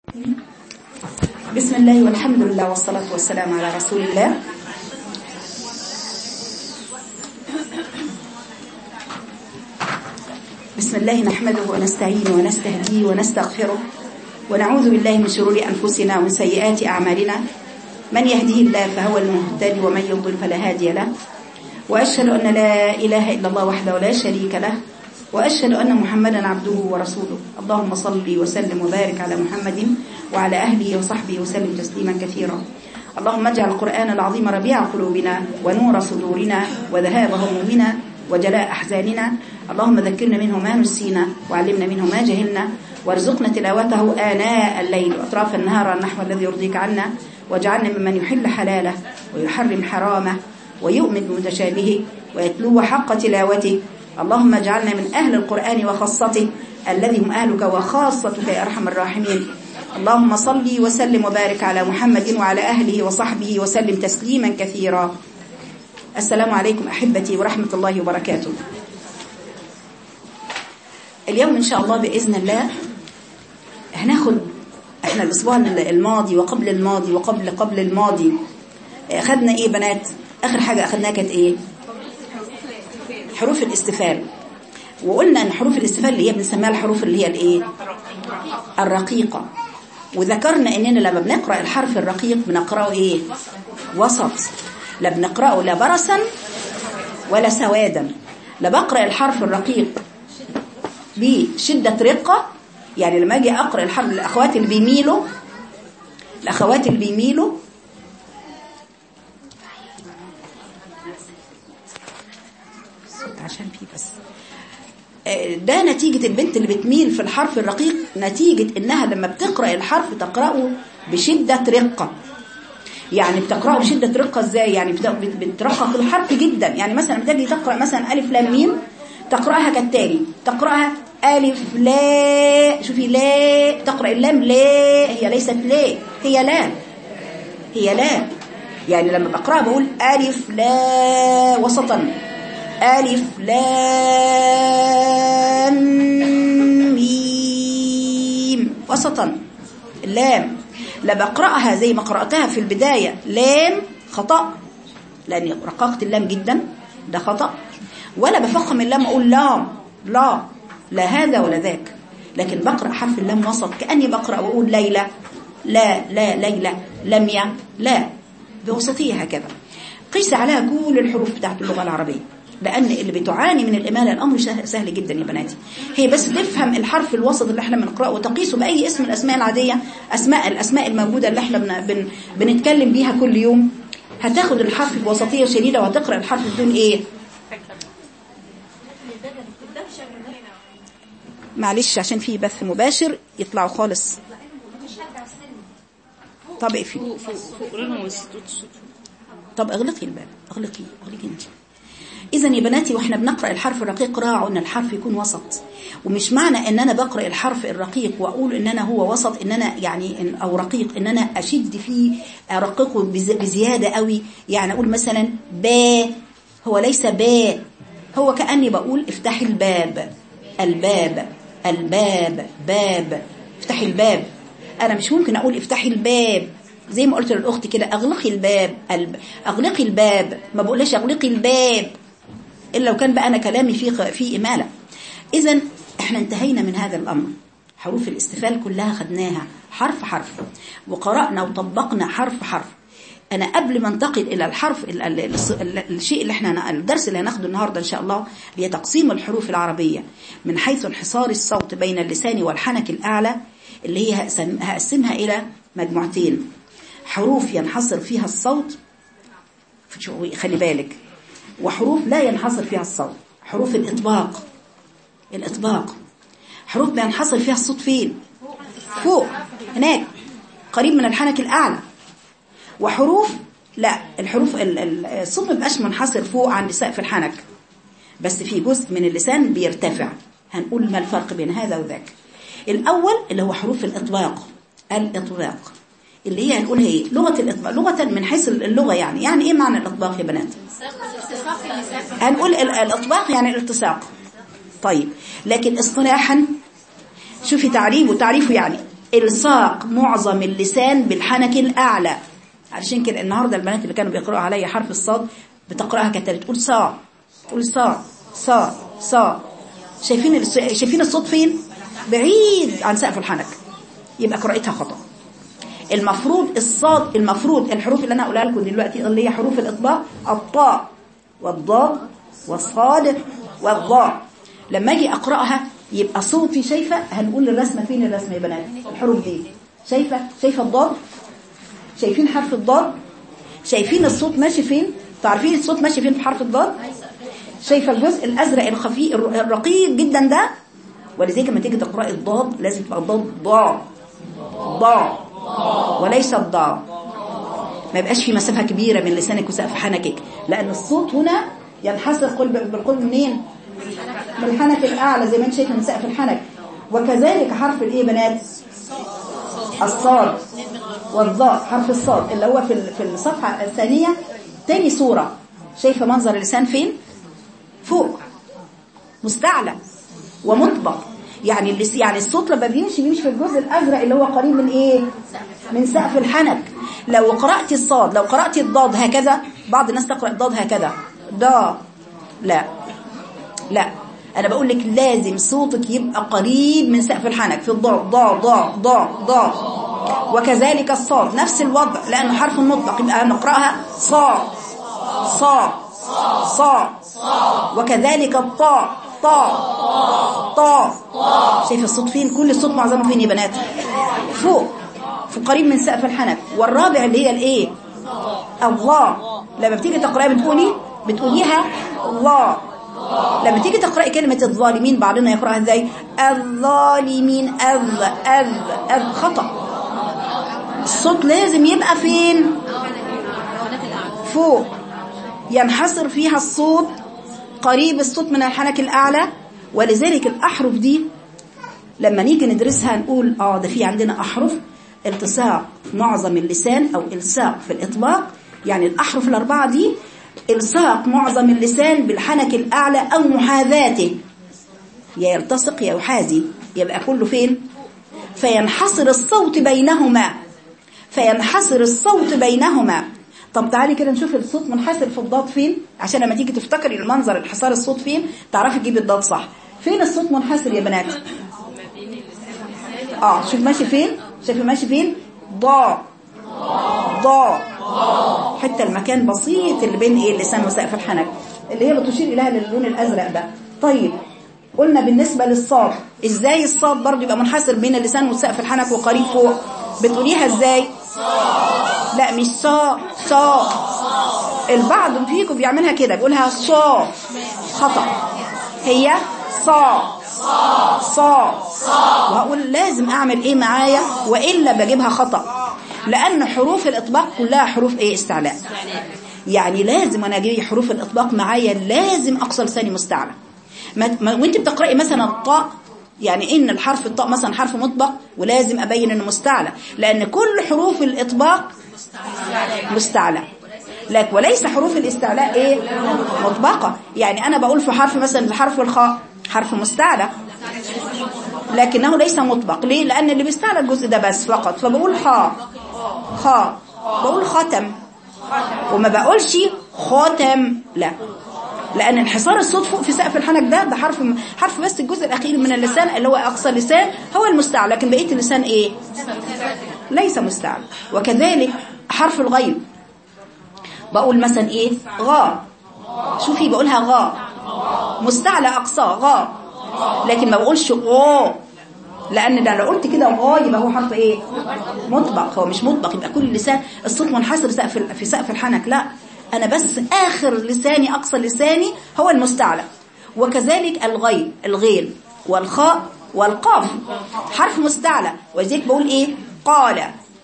بسم الله والحمد لله والصلاة والسلام على رسول الله بسم الله نحمده ونستعينه ونستهديه ونستغفره ونعوذ بالله من شرور أنفسنا ومن سيئات أعمالنا من يهده الله فهو المهتدي ومن يضل فلا هادي له وأشهد أن لا إله إلا الله وحده لا شريك له وأشهد أن محمدا عبده ورسوله اللهم صل وسلم وبارك على محمد وعلى أهله وصحبه وسلم تسليما كثيرا اللهم اجعل القرآن العظيم ربيع قلوبنا ونور صدورنا وذهاب همومنا وجلاء أحزاننا اللهم ذكرنا منه ما نسينا وعلمنا منه ما جهلنا وارزقنا تلاوته آناء الليل وأطراف النهار على النحو الذي يرضيك عنا واجعلنا ممن يحل حلاله ويحرم حرامه ويؤمن بمتشابهه ويتلو حق تلاوته اللهم اجعلنا من أهل القرآن وخاصته الذي هم أهلك وخاصتك يا أرحم الراحمين اللهم صل وسلم وبارك على محمد وعلى أهله وصحبه وسلم تسليما كثيرا السلام عليكم أحبتي ورحمة الله وبركاته اليوم إن شاء الله بإذن الله هناخد احنا الأسبوع الماضي وقبل الماضي وقبل قبل الماضي أخذنا إيه بنات آخر حاجة أخذناها كانت إيه حروف الاستفال وقلنا ان حروف الاستفال اللي هي بنسميها الحروف اللي هي الايه الرقيقة وذكرنا اننا لما بنقرأ الحرف الرقيق بنقرأه ايه وسط لا بنقرأه لا برسا ولا سوادا لا بقرأ الحرف الرقيق بشدة رقة يعني لما اجي اقرأ الحرف الاخوات اللي بيميلوا الاخوات اللي بيميلوا عشان في بس ده نتيجة البنت اللي بتميل في الحرف الرقيق نتيجة انها لما بتقرأ الحرف تقرأه بشدة رقة يعني بتقرأه بشدة رقة ازاي يعني بترقق الحرف جدا يعني مثلا بتجي تقرأ مثلا ألف لام ميم تقرأها كالتالي تقرأها ألف لا شوفي لا تقرأ اللام لا هي ليست لا هي لا هي لا يعني لما بقرأها بقول ألف لا وسطا ألف لام ميم وسطا اللام لا بقرأها زي ما قرأتها في البداية لام خطأ لأني رققت اللام جدا ده خطأ ولا بفخم اللام أقول لا لا لا هذا ولا ذاك لكن بقرأ حرف اللام وسط كأني بقرأ وأقول ليلى لا لا ليلى لميا لا بوسطية هكذا قيس عليها كل الحروف بتاعت اللغة العربية لأن اللي بتعاني من الإمالة الأمر سهل جدا يا بناتي هي بس تفهم الحرف الوسط اللي احنا بنقرأه وتقيسه بأي اسم الأسماء العادية أسماء الأسماء الموجودة اللي احنا بن بن بنتكلم بيها كل يوم هتاخد الحرف بوسطية شديدة وهتقرأ الحرف بدون إيه معلش عشان في بث مباشر يطلعوا خالص طب اقفي طب اغلقي الباب اغلقي اغلقي انت إذا يا بناتي وإحنا بنقرأ الحرف الرقيق راعوا أن الحرف يكون وسط ومش معنى أن أنا بقرأ الحرف الرقيق وأقول أن أنا هو وسط أن أنا يعني أو رقيق أن أنا أشد فيه أرققه بزيادة قوي يعني أقول مثلا با هو ليس با هو كأني بقول افتحي الباب الباب الباب باب افتحي الباب أنا مش ممكن أقول افتحي الباب زي ما قلت للأخت كده أغلقي الباب أغلقي الباب ما بقولش أغلقي الباب إلا لو كان بقى أنا كلامي فيه في إمالة إذا إحنا انتهينا من هذا الأمر حروف الاستفال كلها خدناها حرف حرف وقرأنا وطبقنا حرف حرف أنا قبل ما انتقل إلى الحرف ال ال ال الشيء اللي احنا الدرس اللي هناخده النهاردة إن شاء الله هي تقسيم الحروف العربية من حيث انحصار الصوت بين اللسان والحنك الأعلى اللي هي هقسمها إلى مجموعتين حروف ينحصر فيها الصوت خلي بالك وحروف لا ينحصر فيها الصوت حروف الإطباق الإطباق حروف بينحصر فيها الصوت فين فوق هناك قريب من الحنك الأعلى وحروف لا الحروف الصوت ما بيبقاش منحصر فوق عند سقف الحنك بس في جزء من اللسان بيرتفع هنقول ما الفرق بين هذا وذاك الأول اللي هو حروف الإطباق الإطباق اللي هي هنقول هي لغة الإطباق لغة من حيث اللغة يعني يعني إيه معنى الإطباق يا بنات هنقول الإطباق يعني الالتصاق طيب لكن اصطلاحا شوفي تعريفه تعريفه يعني الصاق معظم اللسان بالحنك الاعلى عشان كده النهارده البنات اللي كانوا بيقرأوا عليا حرف الصاد بتقرأها كتالي تقول صا تقول صا صا صا شايفين الص- شايفين الصوت فين بعيد عن سقف الحنك يبقى قراءتها خطأ المفروض الصاد المفروض الحروف اللي انا هقولها لكم دلوقتي اللي هي حروف الاطباق الطاء والضاد والصاد والضاء لما اجي اقراها يبقى صوتي شايفه هنقول الرسمه فين الرسمه يا بنات الحروف دي شايفه شايفه الضاد شايفين حرف الضاد شايفين الصوت ماشي فين تعرفين الصوت ماشي فين في حرف الضاد شايفه الجزء الازرق الخفي الر- الرقيق جدا ده ولذلك لما تيجي تقراي الضاد لازم تبقى الضاد ضاء ضاء وليس الضاء ما يبقاش في مسافه كبيره من لسانك وسقف حنكك لان الصوت هنا ينحصر قلب بالقلب منين من الحنك الاعلى زي ما انت شايف من سقف الحنك وكذلك حرف الايه يا بنات الصاد والضاء حرف الصاد اللي هو في ال- في الصفحه الثانيه تاني صوره شايفه منظر اللسان فين فوق مستعلى ومطبق يعني اللس يعني الصوت لما بيمشي بيمشي في الجزء الازرق اللي هو قريب من ايه من سقف الحنك لو قرات الصاد لو قرات الضاد هكذا بعض الناس تقرا الضاد هكذا ضا لا لا انا بقول لك لازم صوتك يبقى قريب من سقف الحنك في الضاء ضا ضا ضا ضا وكذلك الصاد نفس الوضع لانه حرف مطلق يبقى نقراها صا صا صا وكذلك الطاء طاء طاء شايف الصوت فين كل الصوت معظمه فين يا بنات فوق في قريب من سقف الحنك والرابع اللي هي الايه الله لما بتيجي تقراي بتقولي بتقوليها الله لما تيجي تقراي كلمة الظالمين بعضنا يقراها ازاي الظالمين اذ اذ اذ خطأ الصوت لازم يبقى فين فوق ينحصر فيها الصوت قريب الصوت من الحنك الأعلى ولذلك الأحرف دي لما نيجي ندرسها نقول اه ده في عندنا أحرف التصاق معظم اللسان أو إلصاق في الإطلاق يعني الأحرف الأربعة دي إلصاق معظم اللسان بالحنك الأعلى أو محاذاته يا يلتصق يا يحاذي يبقى كله فين فينحصر الصوت بينهما فينحصر الصوت بينهما طب تعالي كده نشوف الصوت منحصر في الضاد فين عشان لما تيجي تفتكري المنظر انحصار الصوت فين تعرفي تجيبي الضاد صح فين الصوت منحصر يا بنات اه شوف ماشي فين شايفه ماشي فين ضاء ضاء حتى المكان بسيط اللي بين ايه اللسان وسقف الحنك اللي هي بتشير اليها للون الازرق ده طيب قلنا بالنسبه للصاد ازاي الصاد برضه يبقى منحصر بين اللسان وسقف الحنك وقريب فوق بتقوليها ازاي لا مش صا صا البعض فيكم بيعملها كده بيقولها صا خطأ هي صا صا وهقول لازم اعمل ايه معايا والا بجيبها خطأ لان حروف الاطباق كلها حروف ايه استعلاء يعني لازم انا اجي حروف الاطباق معايا لازم اقصى لساني مستعلى ما ما- وانت بتقراي مثلا الطاء يعني ان الحرف الطاء مثلا حرف مطبق ولازم ابين انه مستعلى لان كل حروف الاطباق مستعلى لكن وليس حروف الاستعلاء ايه مطبقه يعني انا بقول في حرف مثلا حرف الخاء حرف مستعلى لكنه ليس مطبق ليه لان اللي بيستعلى الجزء ده بس فقط فبقول خاء خاء بقول ختم وما بقولش ختم لا لان انحصار الصوت فوق في سقف الحنك ده ده حرف حرف بس الجزء الاخير من اللسان اللي هو اقصى اللسان هو المستعلى لكن بقيه اللسان ايه ليس مستعلى وكذلك حرف الغيب بقول مثلا ايه غا شوفي بقولها غا مستعلى اقصى غا لكن ما بقولش غا لان ده لو قلت كده غا يبقى هو حرف ايه مطبق هو مش مطبق يبقى كل لسان الصوت منحصر سقف في سقف الحنك لا انا بس اخر لساني اقصى لساني هو المستعلى وكذلك الغين الغين والخاء والقاف حرف مستعلى ولذلك بقول ايه قال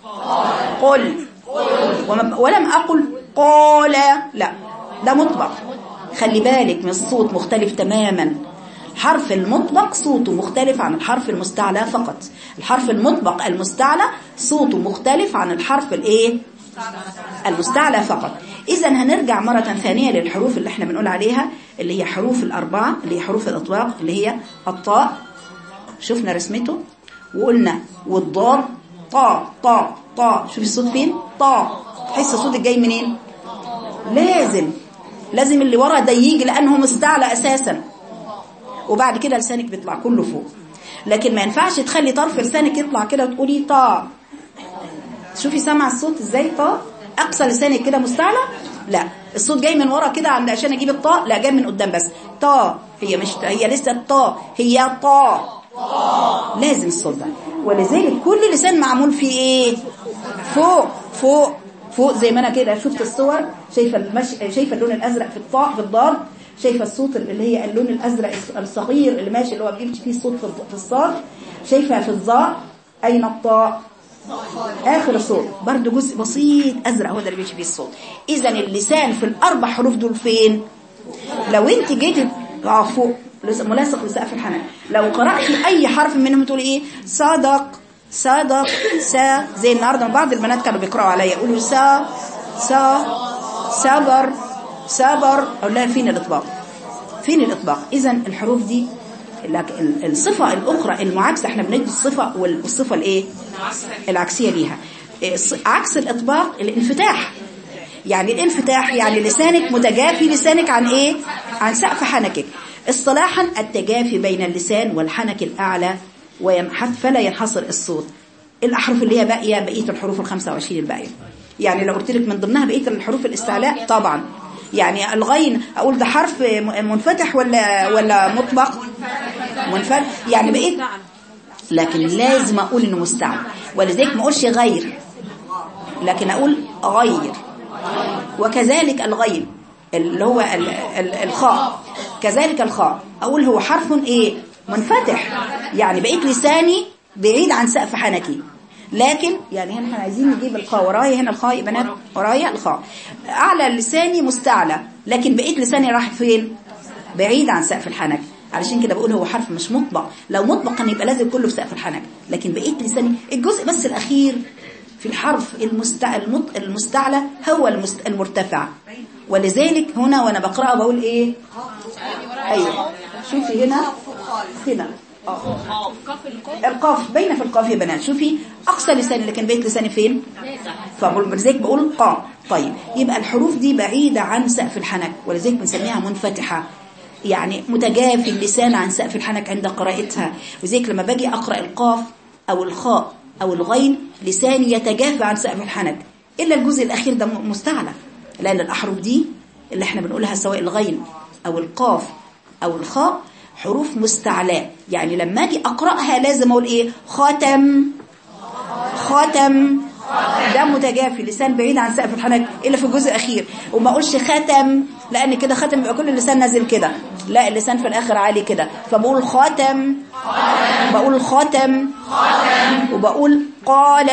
قل وما- ولم أقل قال لا ده مطبق خلي بالك من الصوت مختلف تماما حرف المطبق صوته مختلف عن الحرف المستعلى فقط الحرف المطبق المستعلى صوته مختلف عن الحرف الايه المستعلى فقط اذا هنرجع مرة ثانية للحروف اللي احنا بنقول عليها اللي هي حروف الأربعة اللي هي حروف الأطواق اللي هي الطاء شفنا رسمته وقلنا والضاد طا طا طا شوفي الصوت فين طا تحس الصوت الجاي منين لازم لازم اللي ورا ده يجي لانه مستعلى اساسا وبعد كده لسانك بيطلع كله فوق لكن ما ينفعش تخلي طرف لسانك يطلع كده وتقولي طا شوفي سامع الصوت ازاي طا اقصى لسانك كده مستعلى لا الصوت جاي من ورا كده عند عشان اجيب الطاء لا جاي من قدام بس طا هي مش هي لسه الطا هي طا لازم الصوت ده ولذلك كل لسان معمول فيه ايه فوق فوق فوق زي ما انا كده شفت الصور شايفه المش... شايفه اللون الازرق في الطاء في الضاد شايفه الصوت اللي هي اللون الازرق الصغير اللي ماشي اللي هو بيمشي فيه الصوت في في الصاد شايفه في الظاء اين الطاء اخر الصوت برضو جزء بسيط ازرق هو ده اللي بيمشي فيه الصوت اذا اللسان في الاربع حروف دول فين لو انت جيتي اه فوق ملاصق لسقف الحنان لو قرأتي اي حرف منهم تقولي ايه صدق صدق سا زي النهارده بعض البنات كانوا بيقرأوا عليا يقولوا سا سا صبر صبر اقول لها فين الاطباق فين الاطباق اذا الحروف دي الصفة الأخرى المعاكسة احنا بندي الصفة والصفة الايه العكسية ليها عكس الإطباق الانفتاح يعني الانفتاح يعني لسانك متجافي لسانك عن ايه عن سقف حنكك اصطلاحا التجافي بين اللسان والحنك الأعلى وينحت فلا ينحصر الصوت الأحرف اللي هي باقية بقية الحروف ال 25 الباقية يعني لو قلت لك من ضمنها بقية الحروف الاستعلاء طبعا يعني الغين اقول ده حرف منفتح ولا ولا مطبق منفتح يعني بقيت لكن لازم اقول انه مستعمل ولذلك ما اقولش غير لكن اقول غير وكذلك الغين اللي هو ال ال الخاء كذلك الخاء اقول هو حرف ايه منفتح يعني بقيت لساني بعيد عن سقف حنكي لكن يعني هنا احنا عايزين نجيب الخاء ورايا هنا الخاء بنات ورايا الخاء اعلى لساني مستعلى لكن بقيت لساني راح فين بعيد عن سقف الحنك علشان كده بقول هو حرف مش مطبق لو مطبق كان يبقى لازم كله في سقف الحنك لكن بقيت لساني الجزء بس الاخير في الحرف المستع... المط... المستعلى هو المست... المرتفع ولذلك هنا وانا بقرأ بقول ايه ايوه شوفي هنا هنا القاف باينه في القاف يا بنات شوفي اقصى لساني اللي كان بيت لساني فين فلذلك بقول قا طيب يبقى الحروف دي بعيده عن سقف الحنك ولذلك بنسميها منفتحه يعني متجافي اللسان عن سقف الحنك عند قراءتها وذلك لما باجي اقرا القاف او الخاء او الغين لساني يتجافى عن سقف الحنك الا الجزء الاخير ده مستعلى لان الاحرف دي اللي احنا بنقولها سواء الغين او القاف او الخاء حروف مستعلاء يعني لما اجي اقراها لازم اقول ايه خاتم خاتم ده متجافي لسان بعيد عن سقف الحنك الا في الجزء الاخير وما اقولش ختم لان كده ختم بيبقى كل اللسان نازل كده لا اللسان في الاخر عالي كده فبقول خاتم بقول خاتم وبقول قال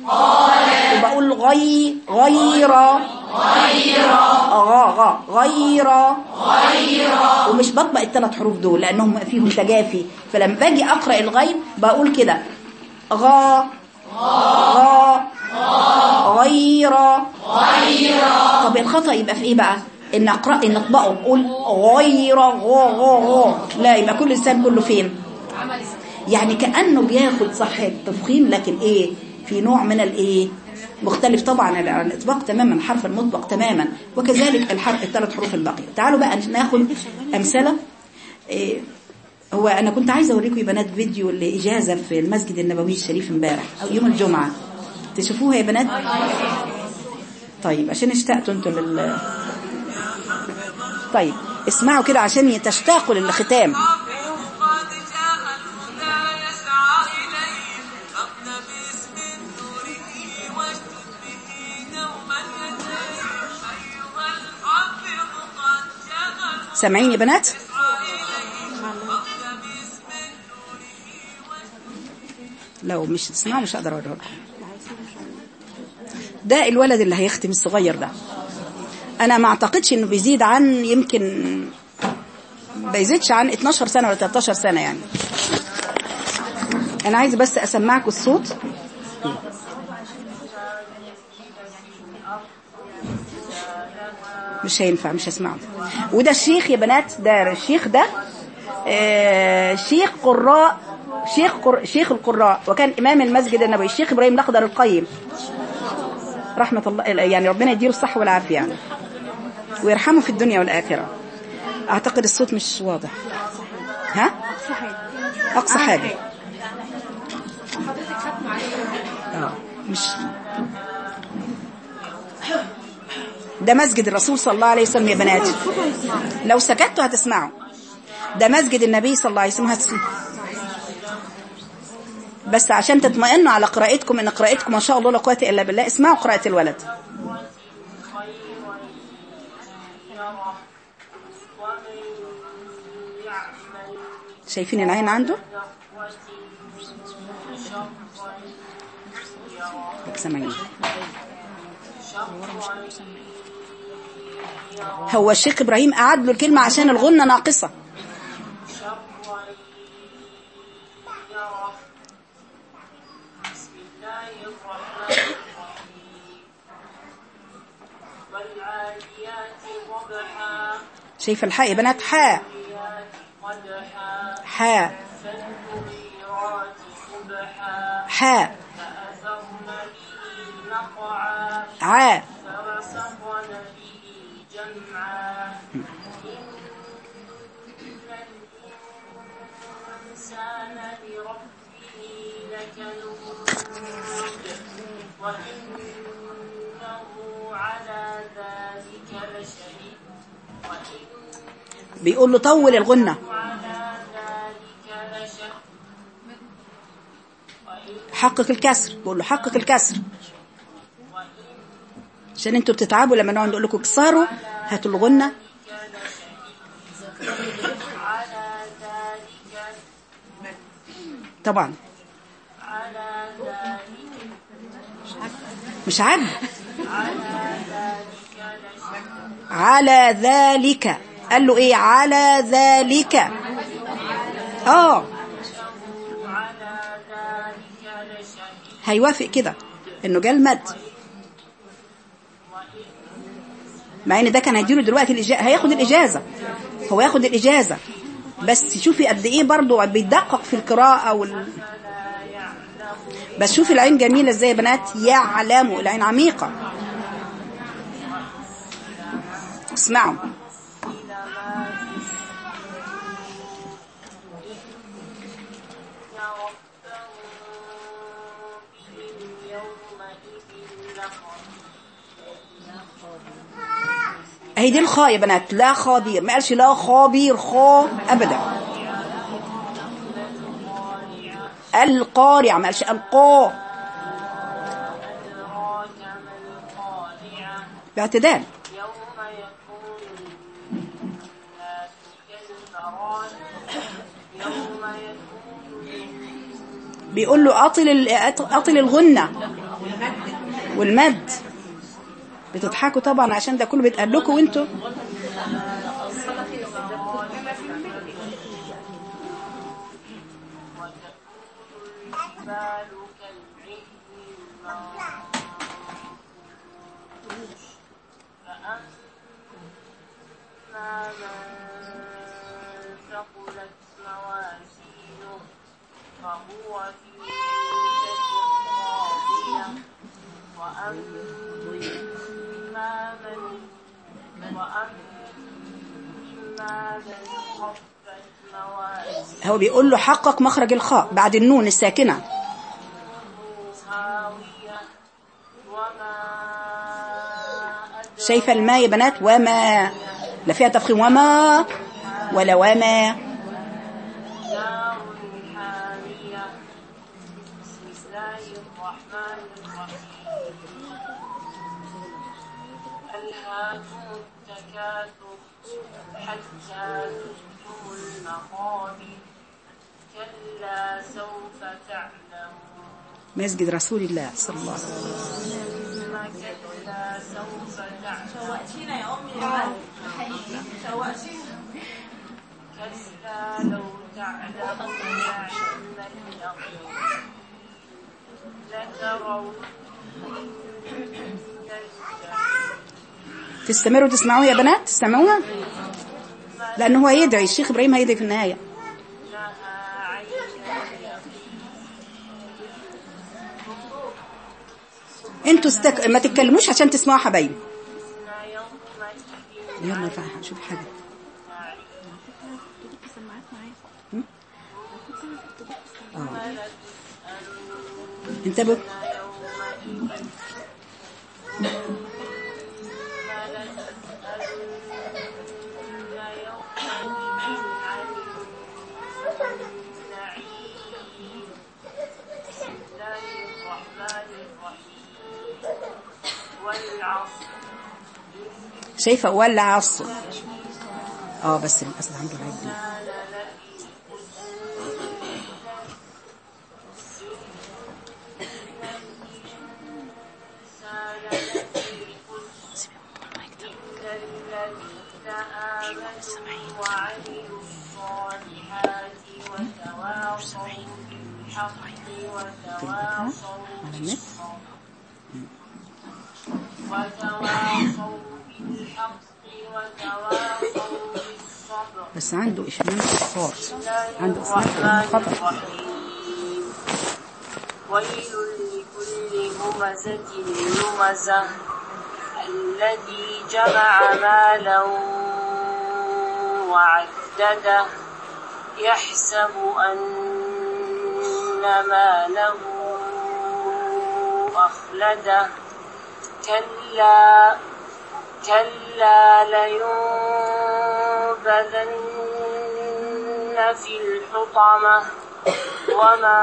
وبقول غي غير غير غا غير غير ومش بطبق الثلاث حروف دول لانهم فيهم تجافي فلما باجي اقرا الغين بقول كده غا غا غير غير طب الخطا يبقى في ايه بقى ان اقرا ان اطبقه اقول غير غا غا غا لا يبقى كل لسان كله فين يعني كانه بياخد صح التفخيم لكن ايه في نوع من الايه مختلف طبعا عن الاطباق تماما حرف المطبق تماما وكذلك الحرف الثلاث حروف الباقيه تعالوا بقى ناخد امثله إيه هو انا كنت عايزه اوريكم يا بنات فيديو لاجازه في المسجد النبوي الشريف امبارح او يوم الجمعه تشوفوها يا بنات طيب عشان اشتقتوا انتوا لل طيب اسمعوا كده عشان تشتاقوا للختام سامعين يا بنات لو مش تسمعوا مش هقدر اوريه ده الولد اللي هيختم الصغير ده انا ما اعتقدش انه بيزيد عن يمكن بيزيدش عن 12 سنة ولا 13 سنة يعني انا عايز بس اسمعكم الصوت مش هينفع مش هسمعه وده الشيخ يا بنات ده الشيخ ده آه شيخ قراء شيخ قر... شيخ القراء وكان إمام المسجد النبوي الشيخ إبراهيم الأخضر القيم رحمة الله يعني ربنا يديله الصحة والعافية يعني ويرحمه في الدنيا والآخرة أعتقد الصوت مش واضح ها؟ أقصى حاجة آه مش ده مسجد الرسول صلى الله عليه وسلم يا بناتي لو سكتوا هتسمعوا ده مسجد النبي صلى الله عليه وسلم هتسمعوا بس عشان تطمئنوا على قراءتكم ان قراءتكم ما شاء الله لا قوه الا بالله اسمعوا قراءه الولد شايفين العين عنده سامعين هو الشيخ ابراهيم قعد له الكلمه عشان الغنه ناقصه شايف الحاء يا بنات حاء حاء حاء عاء بيقول له طول الغنة حقق الكسر بيقول له حقق الكسر عشان انتوا بتتعبوا لما نقعد نقول لكم اكسروا هاتوا الغنة طبعا مش عد على ذلك قال له ايه على ذلك اه هيوافق كده انه جه المد مع ان ده كان هيديله دلوقتي الإجازة هياخد الاجازه هو ياخد الاجازه بس شوفي قد ايه برضه بيدقق في القراءه وال... بس شوفي العين جميله ازاي يا بنات يعلموا العين عميقه اسمعوا اهي دي الخاء يا بنات لا خابير ما قالش لا خابير خا ابدا القارع ما قالش القا باعتدال بيقول له اطل اطل الغنه والمد بتضحكوا طبعا عشان ده كله بيتقال لكم وانتوا فهو في عيشة راضية وأما من وأما من خفت موازينه هو بيقول له حقق مخرج الخاء بعد النون الساكنة هاوية وما أدرى شايفة الماء يا بنات وما لا فيها تفخيم وما ولا وما نار حامية بسم الله الرحمن الرحيم ألهاكم التكاثر حتى زرتم المقابر كلا سوف تعلمون مسجد رسول الله صلى الله عليه وسلم ثم كلا سوف تعلمون كلا لو تعلمون علم اليقين لترون الجحيم تستمروا تسمعوها يا بنات تسمعوها لأنه هو يدعي الشيخ إبراهيم هيدعي في النهاية إنها عين انتوا استك... ما تتكلموش عشان تسمعوا حبايبي يومئذ يلا ارفعي شوف حاجة هم؟ اه انتبهوا والعصر شايفة ولا عصر اه بس الأسد عنده العيب دي الذين آمنوا وعملوا الصالحات وتواصوا بالحق وتواصوا على النت وتواصوا بالحق وتواصوا بالصبر بس عنده إشمام صفار عنده الله إسناد الرحمن خطأ الرحيم ويل لكل همزة لمزة الذي جمع مالا وعدده يحسب أن ماله أخلده كلا كلا لينبذن في الحطمة وما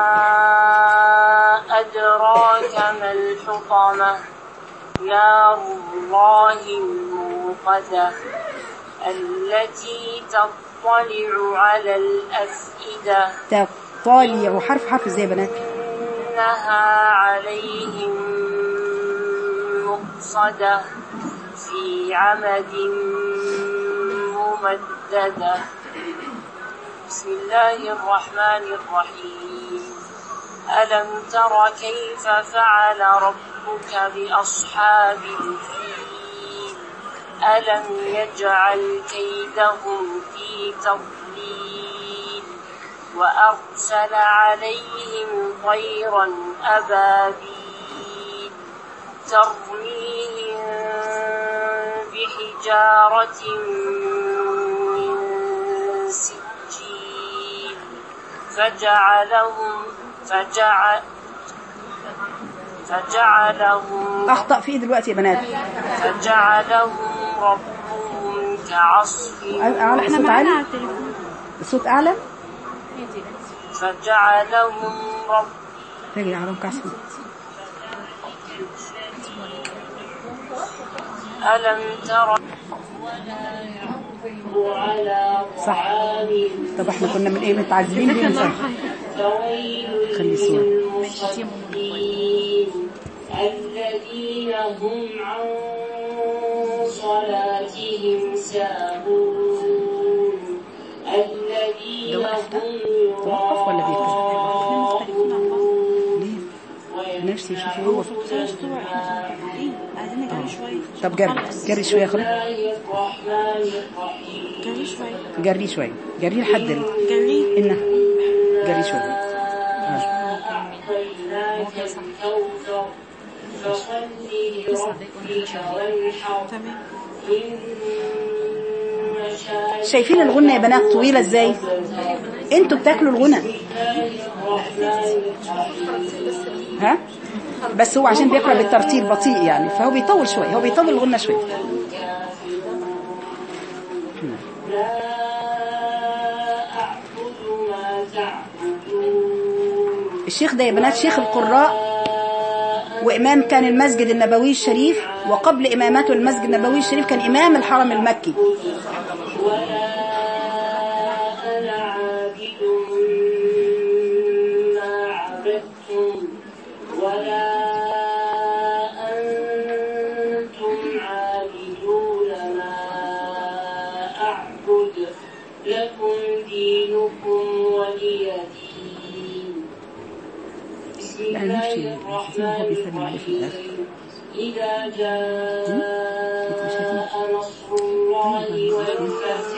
أدراك ما الحطمة نار الله الموقدة التي تطلع على الأفئدة تطالع حرف حرف ازاي يا بنات إنها عليهم مؤصدة في عمد ممددة بسم الله الرحمن الرحيم ألم تر كيف فعل ربك بأصحاب الفيل ألم يجعل كيدهم في تضليل وأرسل عليهم طيرا أبابيل ترميهم بحجارة من سجيل فجعلهم فجعل فجعلهم أخطأ في إيه دلوقتي يا بنات فجعلهم ربهم كعصف أعلى صوت عالي الصوت أعلى فجعلهم رب تجري على كعسل ألم تر على صح. طعام طب احنا كنا من ايه متعذبين بيه صح فويل خلي الصورة للمصلين الذين هم عن صلاتهم ساهون الذين هم توقف ولا بيتكلم يراءون ليه نفسي يشوف هو عايزين نجري شوية طب جري جري شوية خلاص الله الرحمن الرحيم جري شوية جري شوية جري لحد ال- جري إنه جري شوية آه. أعطيناك الكوثر فصل لربك وانحر تمام إن شانئك شايفين الغنة يا بنات طويلة ازاي انتوا بتاكلوا الغنى ها بس هو عشان بيقرأ بالترتيب بطيء يعني فهو بيطول شوية هو بيطول الغنة شوية لا أعبد ما تعبدون الشيخ ده يا بنات شيخ القراء وإمام كان المسجد النبوي الشريف وقبل إمامته المسجد النبوي الشريف كان إمام الحرم المكي ولا أنا عابد ما عبدتم ولا أنتم عابدون ما أعبد لكم دينكم ولي دين بسم لا، الله نفسي- نفسي هو الرحمن بيسلم عليه في الآخر. الرحيم إذا جاء نصر الله والفتح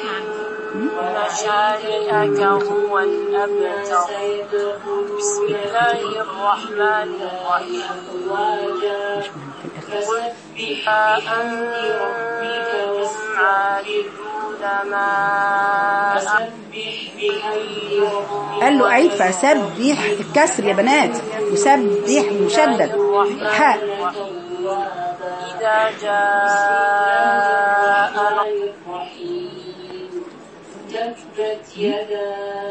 ومشارئك هو الأبتر بسم الله الرحمن الرحيم فسبح بحمد ربك واستغفره فسبح بحمد ربك قال له أعيد فسبح الكسر يا بنات وسبح مشدد الحاء إذا جاء الرحيم تبت يدا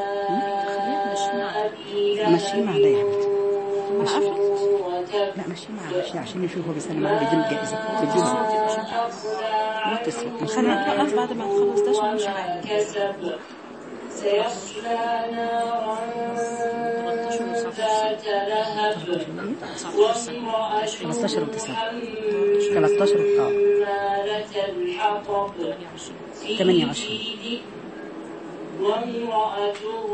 أبي مشي مع ده يا حبيبتي. مشي. وتب لا مشي معاه مشي عشان نشوف هو بيسلم عليه بيديله الجائزة بيديله لا تسلم خلينا نوقف بعد ما نخلص ده عشان نمشي معاك كسب سيصلى نارا ذات لهب وامرأته 15 و 9 حمالة 13 اه الحطب في 28. جيد- وامرأته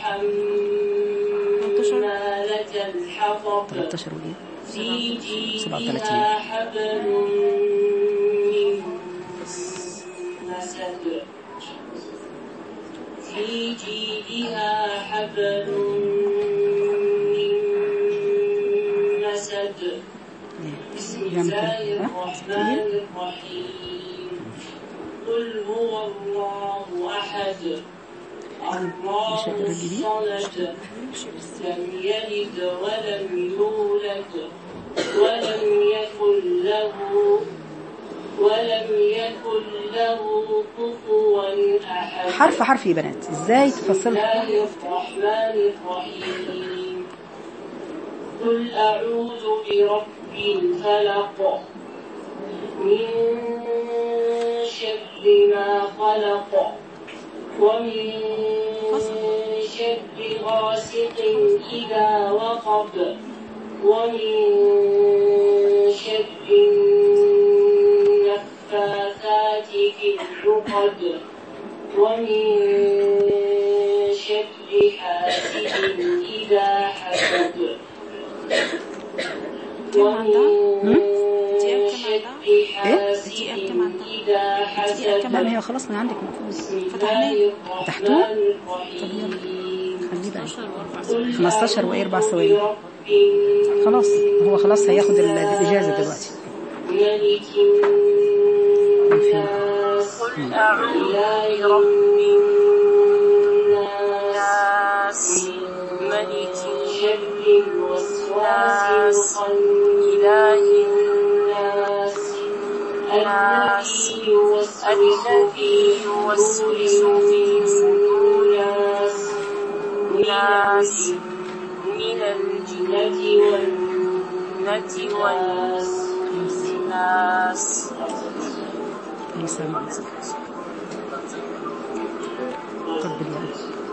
حمالة الحطب 13 وايه في جيدها 37. حبل من مسد في جيدها حبل من مسد بسم جنب الله كده. ها؟ الرحمن الرحيم قل هو الله أحد الله الصمد لم يلد ولم يولد ولم يكن له ولم يكن له كفوا أحد حرف حرف يا بنات ازاي تفصلها الله الرحمن الرحيم قل أعوذ برب الفلق من شر ما خلق ومن شر غاسق إذا وقب ومن شر النفاثات في العقد ومن شر حاسد إذا حسد ومن شر حاسد إذا حسد لا ما هي خلاص من عندك مقفول فتحناه فتحتوه؟ طب يلا خليه بقى 15 وايه اربع ثواني خلاص هو خلاص هياخد ال- الاجازه دلوقتي ملك الناس قل أعوذ برب الناس ملك شر الوسواس الناس إله الناس الناس الذي يوسوس الذي يوسوس في صدور الناس الناس من الجنة الجنة والناس والناس اي سامع قبل الله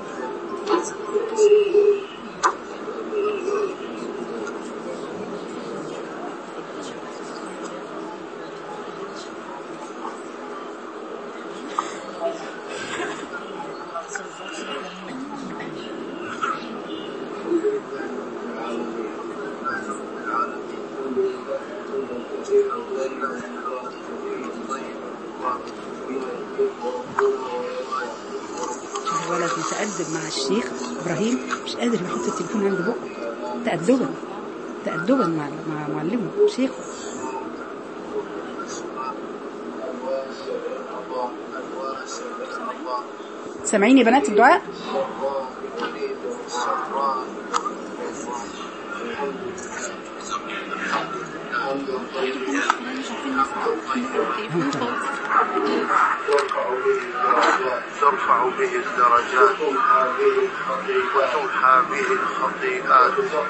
الولد متأدب مع الشيخ إبراهيم مش قادر يحط التليفون عند بقه تأدبا تأدبا مع مع معلمه شيخه سامعين يا بنات الدعاء ترفع به الدرجات وتمحى به الخطيئات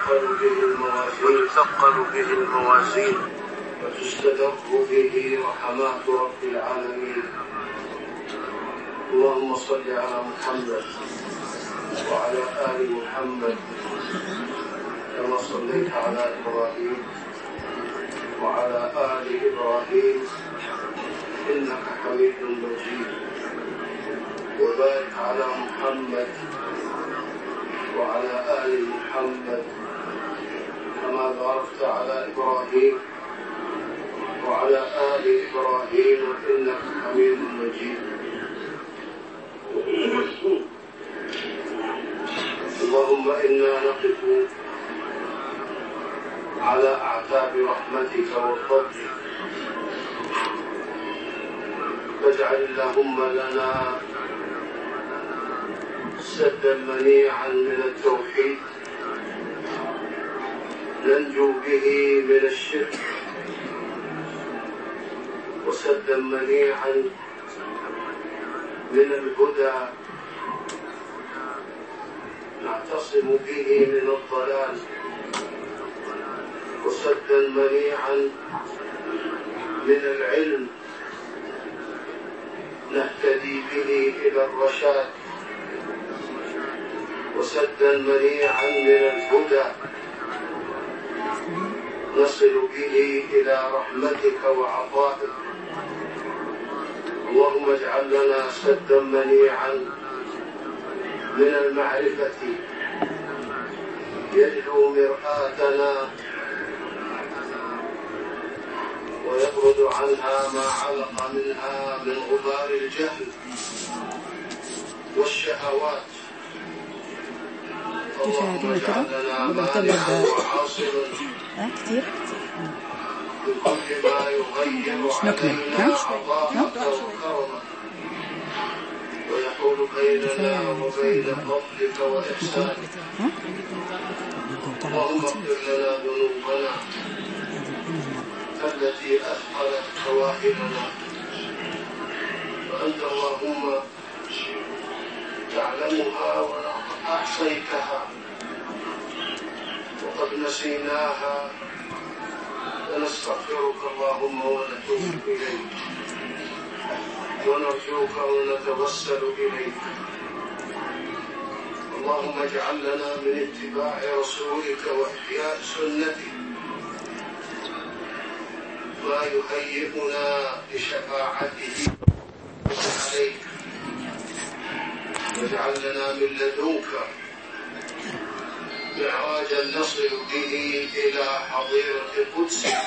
وتثقل به الموازين وتستدق به رحمات رب العالمين اللهم صل على محمد وعلى آل محمد كما صليت على إبراهيم وعلى آل إبراهيم إنك حميد مجيد وبارك على محمد وعلى آل محمد كما باركت على إبراهيم وعلى آل إبراهيم إنك حميد مجيد اللهم إنا نقف على أعتاب رحمتك وفضلك فاجعل اللهم لنا سدا منيعا من التوحيد ننجو به من الشرك وسدا منيعا من الهدى نعتصم به من الضلال وسدا منيعا من العلم نهتدي به إلى الرشاد وسدا منيعا من الهدى نصل به إلى رحمتك وعطائك اللهم اجعل لنا سدا منيعا من المعرفة يجلو مرآتنا ويطرد عنها ما علق منها من غبار الجهل والشهوات اللهم تشاهدون كده؟ اجعل لنا وبعتبر مانعا ده- وحاصلا ها كتير بكل ما يغير نكمل، علينا ها؟ عطاءك وكرمك ويحول بيننا وبين فضلك وإحسانك ها اللهم اغفر لنا ذنوبنا التي أثقلت شواهدنا وأنت اللهم تعلمها ولقد أحصيتها وقد نسيناها فنستغفرك اللهم ونتوب إليك ونرجوك ونتوسل إليك اللهم اجعل لنا من اتباع رسولك وإحياء سنتك ما يهيئنا لشفاعته عليك واجعل لنا من لدنك معراجا نصل به إلى حضيرة قدسك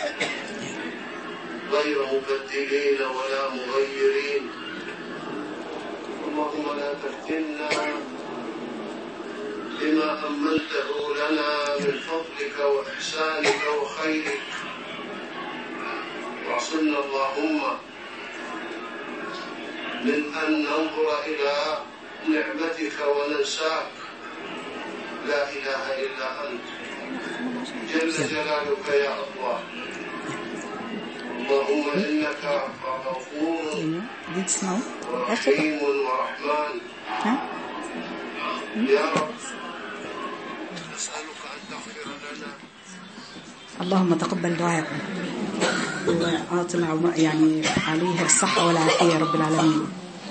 غير مبدلين ولا مغيرين اللهم لا تفتنا بما أمنته لنا من فضلك وإحسانك وخيرك واعصمنا اللهم من أن ننظر إلى نعمتك وننساك لا إله إلا أنت جل جلالك يا الله اللهم إنك غفور ايوه دي تسمعوا اخر رحيم ورحمن ها يا رب نسألك أن تغفر لنا اللهم تقبل دعاءكم وأطلع يعني عليها الصحة والعافية يا رب العالمين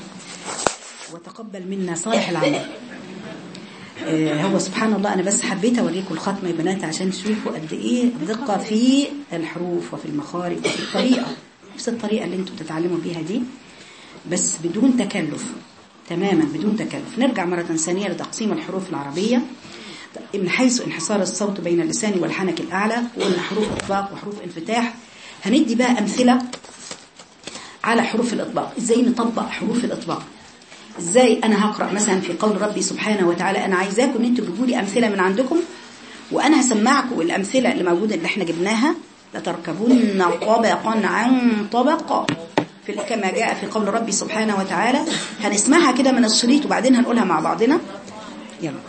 وتقبل منا صالح العمل آه، هو سبحان الله أنا بس حبيت أوريكم الختمة يا بنات عشان تشوفوا قد إيه الدقة في الحروف وفي المخارج وفي الطريقة نفس الطريقة اللي انتوا بتتعلموا بيها دي بس بدون تكلف تماما بدون تكلف نرجع مرة ثانية لتقسيم الحروف العربية من حيث انحصار الصوت بين اللسان والحنك الأعلى وقلنا حروف إطلاق وحروف انفتاح هندي بقى أمثلة على حروف الإطلاق إزاي نطبق حروف الإطلاق إزاي أنا هقرأ مثلا في قول ربي سبحانه وتعالى أنا عايزاكم أن أنتوا تجيبوا لي أمثلة من عندكم وأنا هسمعكم الأمثلة اللي موجودة اللي احنا جبناها لتركبن طبقا عن طبق في كما جاء في قول ربي سبحانه وتعالى هنسمعها كده من الشريط وبعدين هنقولها مع بعضنا يلا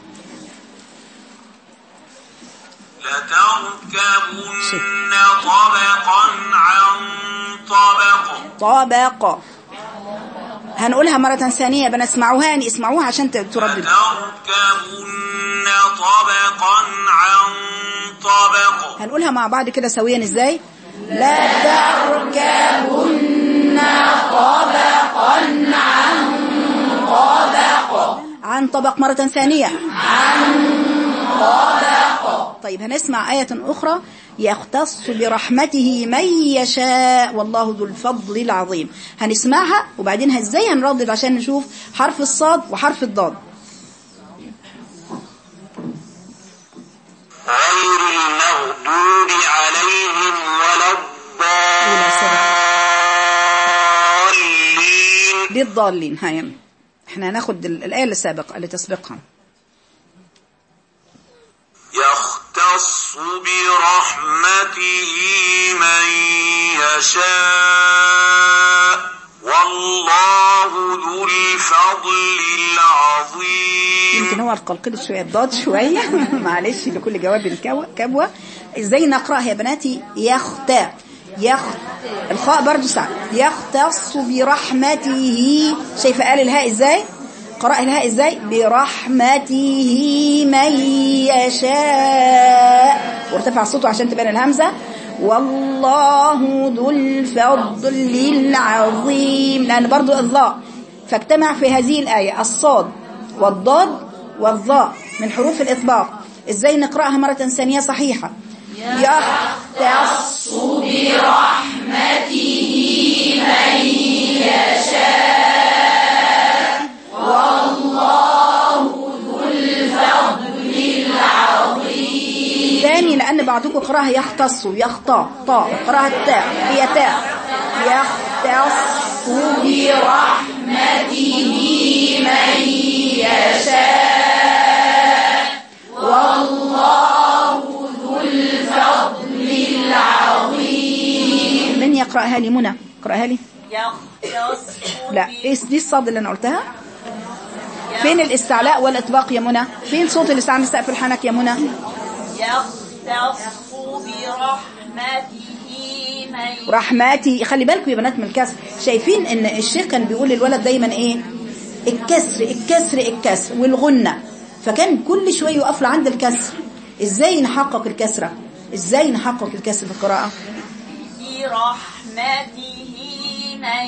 لتركبن طبقا عن طبق طبق هنقولها مرة ثانية بنسمعوها اسمعوها عشان ترددوا لتركبن طبقا عن طبق هنقولها مع بعض كده سويا ازاي لا تركبن طبقا عن طبق عن طبق مرة ثانية عن طبق طيب هنسمع آية أخرى يختص برحمته من يشاء والله ذو الفضل العظيم هنسمعها وبعدين ازاي هنردد عشان نشوف حرف الصاد وحرف الضاد غير المغضوب عليهم ولا أولى سبعة. الضالين دي الضالين هاي احنا هناخد ال- الآية اللي سابقة اللي تسبقها يختص برحمته من يشاء والله ذو الفضل العظيم يمكن هو القلقل شوية الضاد شوية معلش لكل جواب الكو- كبوة ازاي نقرأها يا بناتي يختا يخ الخاء برضو سعد يختص برحمته شايفة قال الهاء ازاي قرأ الهاء ازاي برحمته من يشاء وارتفع صوته عشان تبان الهمزة والله ذو الفضل العظيم لأن برضو الضاء فاجتمع في هذه الآية الصاد والضاد والظاء من حروف الإطباق إزاي نقرأها مرة ثانية صحيحة يختص ثاني لأن بعضكم قراها يختص يخطى طاء قراها التاء هي تاء يختص برحمته من يشاء والله ذو الفضل العظيم من يقرأها لي منى اقرأها لي يختص لا ايه دي الصاد اللي انا قلتها فين الاستعلاء والاطباق يا منى فين صوت الاستعلاء سقف الحنك يا منى يختص برحمته من رحماتي خلي بالكم يا بنات من الكسر شايفين ان الشيخ كان بيقول للولد دايما ايه الكسر الكسر الكسر والغنة فكان كل شوية يقف له عند الكسر ازاي نحقق الكسرة ازاي نحقق الكسر في القراءة برحمته من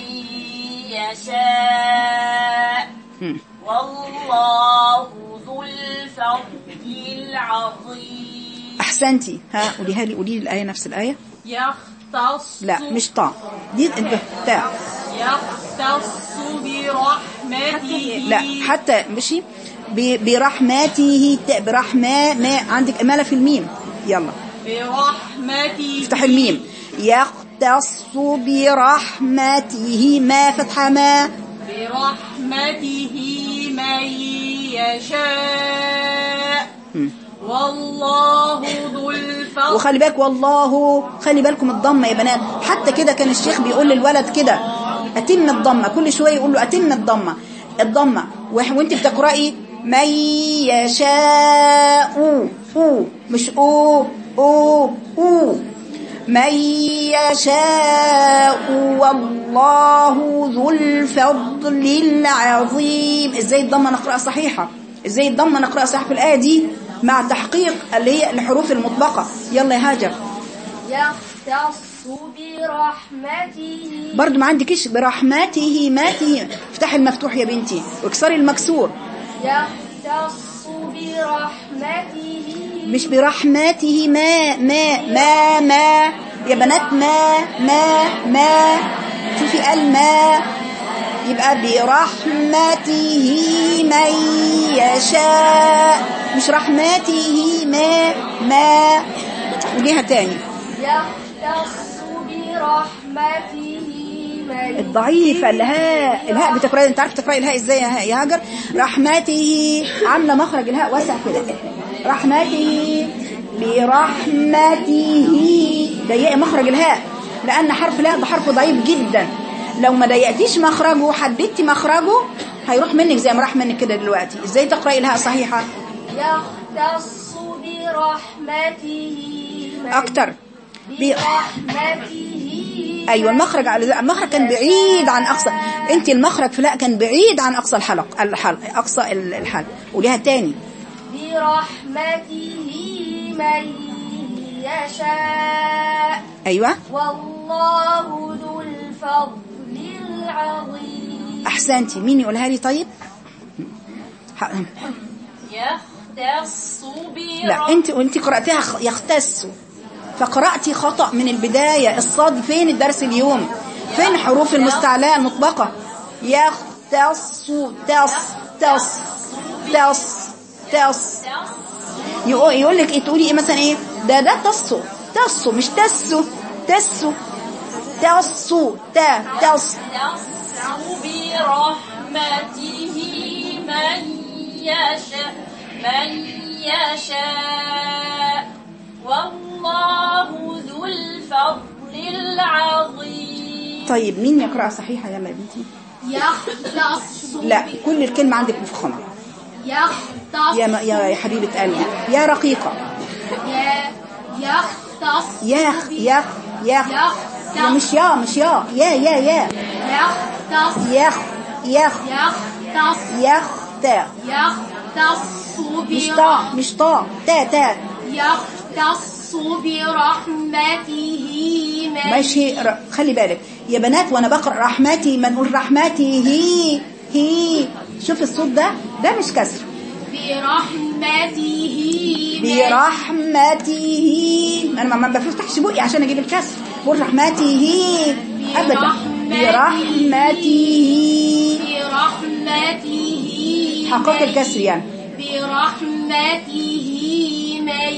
يشاء مم. والله ذو الفضل العظيم احسنتي ها قوليها لي قولي لي الايه نفس الايه يختص لا مش طاء دي الب- تاء يختص برحمته لا حتى مشي ب- برحمته ت- برحمة ما عندك اماله في الميم يلا برحمته افتح الميم يختص برحمته ما فتحة ما برحمته من يشاء مم. والله ذو الفضل وخلي بالك والله خلي بالكم الضمه يا بنات حتى كده كان الشيخ بيقول للولد كده اتم الضمه كل شويه يقول له اتم الضمه الضمه وإح- وانت بتقراي من يشاء او او مش او او او من يشاء والله ذو الفضل العظيم ازاي الضمه نقراها صحيحه ازاي الضمه نقراها صح في الايه دي مع تحقيق اللي هي الحروف المطبقه يلا يا هاجر يختص برحمته برضو ما عندكش برحمته ماته افتحي المفتوح يا بنتي واكسري المكسور يختص برحمته مش برحمته ما ما ما ما يا بنات ما ما ما شوفي قال ما يبقى برحمته من يشاء مش رحمته ما ما وديها تاني يختص برحمته من الضعيفة الهاء الهاء بتقرأي انت عارف تقرأي الهاء ازاي يا ها- يا هاجر رحمته عاملة مخرج الهاء واسع كده رحمته برحمته ضيقي مخرج الهاء لأن حرف الهاء ده حرف ضعيف جدا لو ما ضيقتيش مخرجه وحددتي مخرجه هيروح منك زي ما راح منك كده دلوقتي ازاي تقرأي الهاء صحيحة يختص برحمته من اكتر ب- برحمته ايوه المخرج على المخرج كان بعيد عن اقصى انت المخرج في لا كان بعيد عن اقصى الحلق الحلق اقصى ال- الحلق قوليها تاني برحمته من يشاء ايوه والله ذو الفضل العظيم احسنتي مين يقولها لي طيب ح- يختص لا انت وانت قراتيها خ- يختص فقراتي خطا من البدايه الصاد فين الدرس اليوم فين حروف المستعلاء المطبقه يختص تص تص تص تص يقول يقول لك ايه تقولي ايه مثلا ايه ده ده تصو تصو مش تسو تسو تصو تا تص يختص برحمته من يشاء من يشاء والله ذو الفضل العظيم طيب مين يقرأ صحيحة يلا يا بنتي يختص لا كل الكلمة عندك مفخمة يختص يا, م- يا يا حبيبة قلبي يا رقيقة يا يختص ياخ ياخ ياخ يا يختص مش يا مش يا يا يا يا يختص ياخ ياخ يختص ياخ تا يختص مش برحمته طا مش طا تا تا يختص برحمته من ماشي ر- خلي بالك يا بنات وانا بقرا رحمتي ما نقول رحمتي هي هي شوف الصوت ده ده مش كسر برحمته من برحمته انا ما ما بفتحش بقي عشان اجيب الكسر بقول رحمته ابدا برحمته برحمته حقق الكسر يعني برحمته من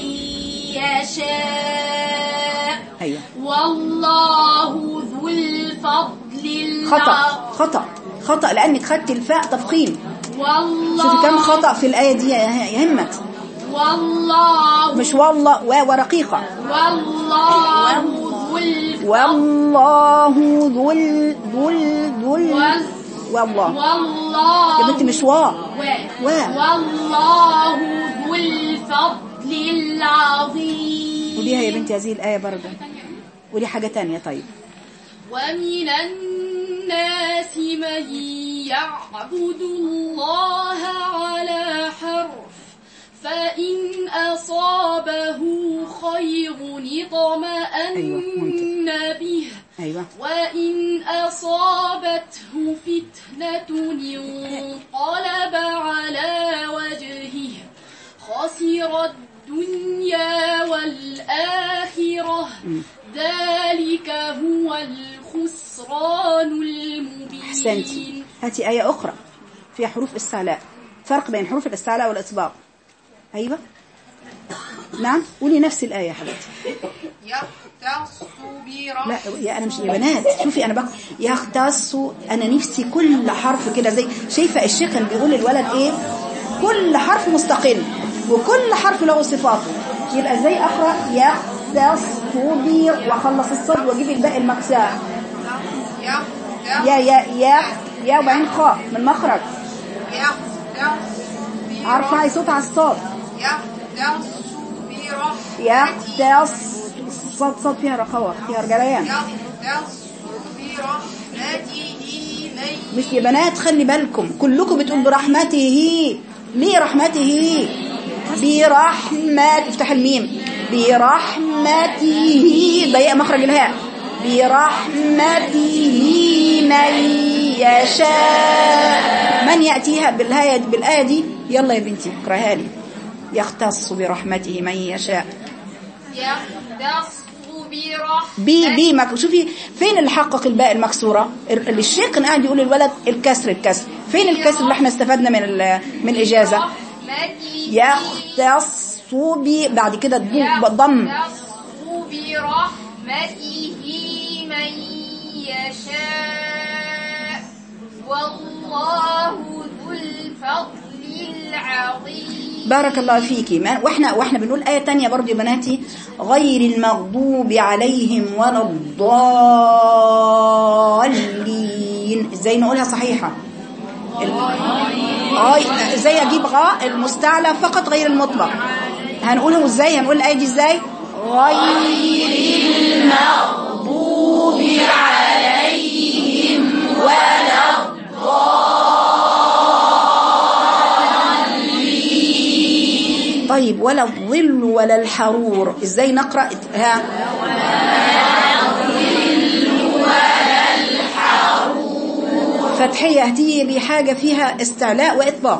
يشاء ايوه والله ذو الفضل خطا الع- خطا خطا لانك خدت الفاء تفخيم والله شوفي كم خطا في الايه دي يا يا همت والله مش والله و ورقيقه والله ذو الفضل والله ذو ال- ذو ال- ذو ال- وال- والله والله يا بنتي مش وا و- و. والله ذو الفضل العظيم وديها يا بنتي هذه الآية برضه ودي حاجة تانية طيب ومن الناس من يعبد الله على حرف فإن أصابه خير أيوة، اطمأن به أيوة وإن أصابته فتنة انقلب على وجهه خسر الدنيا والآخرة ذلك هو الخسران المبين أحسنتي هاتي آية أخرى فيها حروف استعلاء فرق بين حروف الاستعلاء والإطباق أيوة نعم قولي نفس الآية يا حبيبتي يختص برحمة لا يا أنا مش يا بنات شوفي أنا بقى يختص أنا نفسي كل حرف كده زي شايفة الشيخ اللي بيقول الولد إيه كل حرف مستقل وكل حرف له صفاته يبقى ازاي اقرا يختص بي واخلص الصد واجيب الباقي المكساه يا يا يا يا وبعدين خاء من مخرج ارفعي صوت على الصاد يختص الصاد صاد فيها رخوة فيها رجليان مش يا بنات خلي بالكم كلكم بتقول برحمته ليه رحمته برحمة افتح الميم برحمته ضيق مخرج الهاء برحمته من يشاء من يأتيها بالآية بالآية دي يلا يا بنتي اقراها لي يختص برحمته من يشاء يختص برحمته بي بي مك... شوفي فين اللي حقق الباء المكسوره ال- الشيخ كان قاعد يقول للولد الكسر الكسر فين الكسر اللي احنا استفدنا من ال... من الاجازه يختص بي بعد كده الضو- ضم يختص برحمته من يشاء والله ذو الفضل العظيم بارك الله فيكي ما واحنا واحنا بنقول آية تانية برضو يا بناتي غير المغضوب عليهم ولا الضالين ازاي نقولها صحيحة اه ازاي اجيب غاء المستعلى فقط غير المطلق هنقوله ازاي هنقول الآية دي ازاي غير المغضوب عليهم ولا طيب ولا الظل ولا الحرور ازاي نقرا ها فتحيه هتيجي بحاجه فيها استعلاء واطباق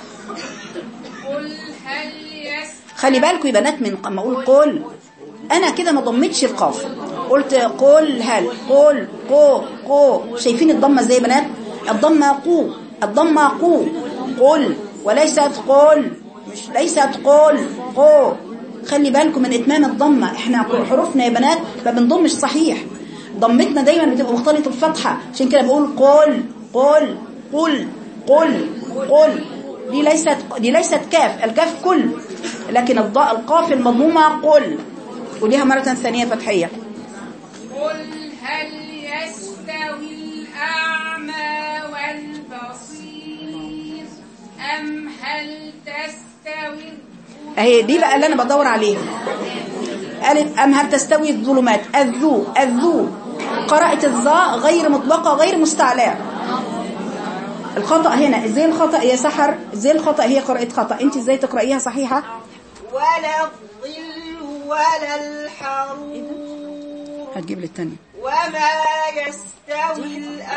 قل هل يس خلي بالكم يا بنات من لما اقول قل انا كده ما ضمتش القاف قلت قل هل قل قو قو شايفين الضمه ازاي يا بنات الضمه قو الضمه قو قل وليست قل مش ليست قل قو خلي بالكم من اتمام الضمه احنا حروفنا يا بنات ما بنضمش صحيح ضمتنا دايما بتبقى مختلطه الفتحه عشان كده بقول قل قل قل قل قل دي ليست دي ليست كاف الكاف كل لكن الضاء القاف المضمومه قل قوليها مرة ثانية فتحية قل هل يستوي الأعمى والبصير أم هل تستوي اهي دي بقى اللي انا بدور عليها قالت ام هل تستوي الظلمات الذو الذو قرأت الظاء غير مطلقة غير مستعلاء الخطأ هنا ازاي الخطأ يا سحر ازاي الخطأ هي قراءة خطأ انت ازاي تقرأيها صحيحة ولا الظل ولا الحرور هتجيب لي التانية وما يستوي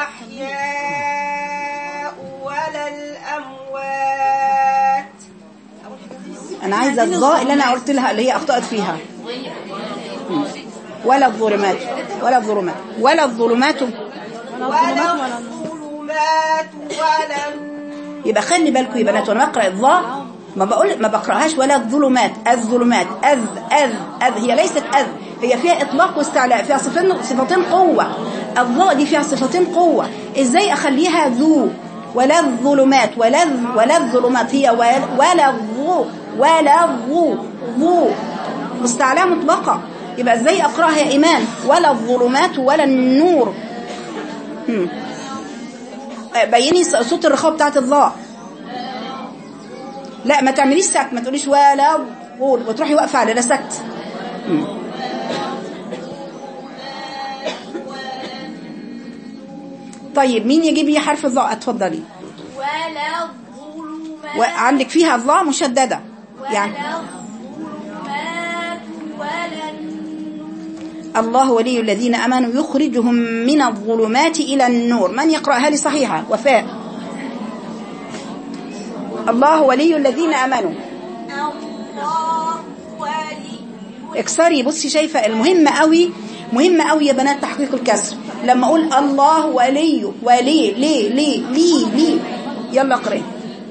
الأحياء ولا الأموات انا عايزة الظاء اللي انا قلت لها اللي هي اخطأت فيها ولا الظلمات ولا الظلمات ولا الظلمات ولا الظلمات ولا النور يبقى خلي بالكم يا بنات وانا بقرا الظاء ما بقول ما بقراهاش ولا الظلمات الظلمات اذ اذ اذ هي ليست اذ هي فيها اطلاق واستعلاء فيها صفتين صفتين قوه الظاء دي فيها صفتين قوه ازاي اخليها ذو ولا الظلمات ولا الظ- ولا الظلمات هي ولا- ولا الظو ولا الظو ظو مستعلاء مطلقه يبقى ازاي اقراها يا ايمان ولا الظلمات ولا النور هم. بيني صوت الرخاء بتاعت الظاء لا ما تعمليش سكت ما تقوليش ولا قول وتروحي واقفه على لا سكت مم. طيب مين يجيب لي حرف الظاء اتفضلي ولا الظلمات وعندك فيها الظاء مشدده يعني ولا الظلمات ولا النور الله ولي الذين امنوا يخرجهم من الظلمات الى النور من يقراها لي صحيحه وفاء الله ولي الذين امنوا الله ولي اكسري بصي شايفه المهم قوي مهم قوي يا بنات تحقيق الكسر لما اقول الله ولي ولي ليه ليه لي لي يلا اقرأي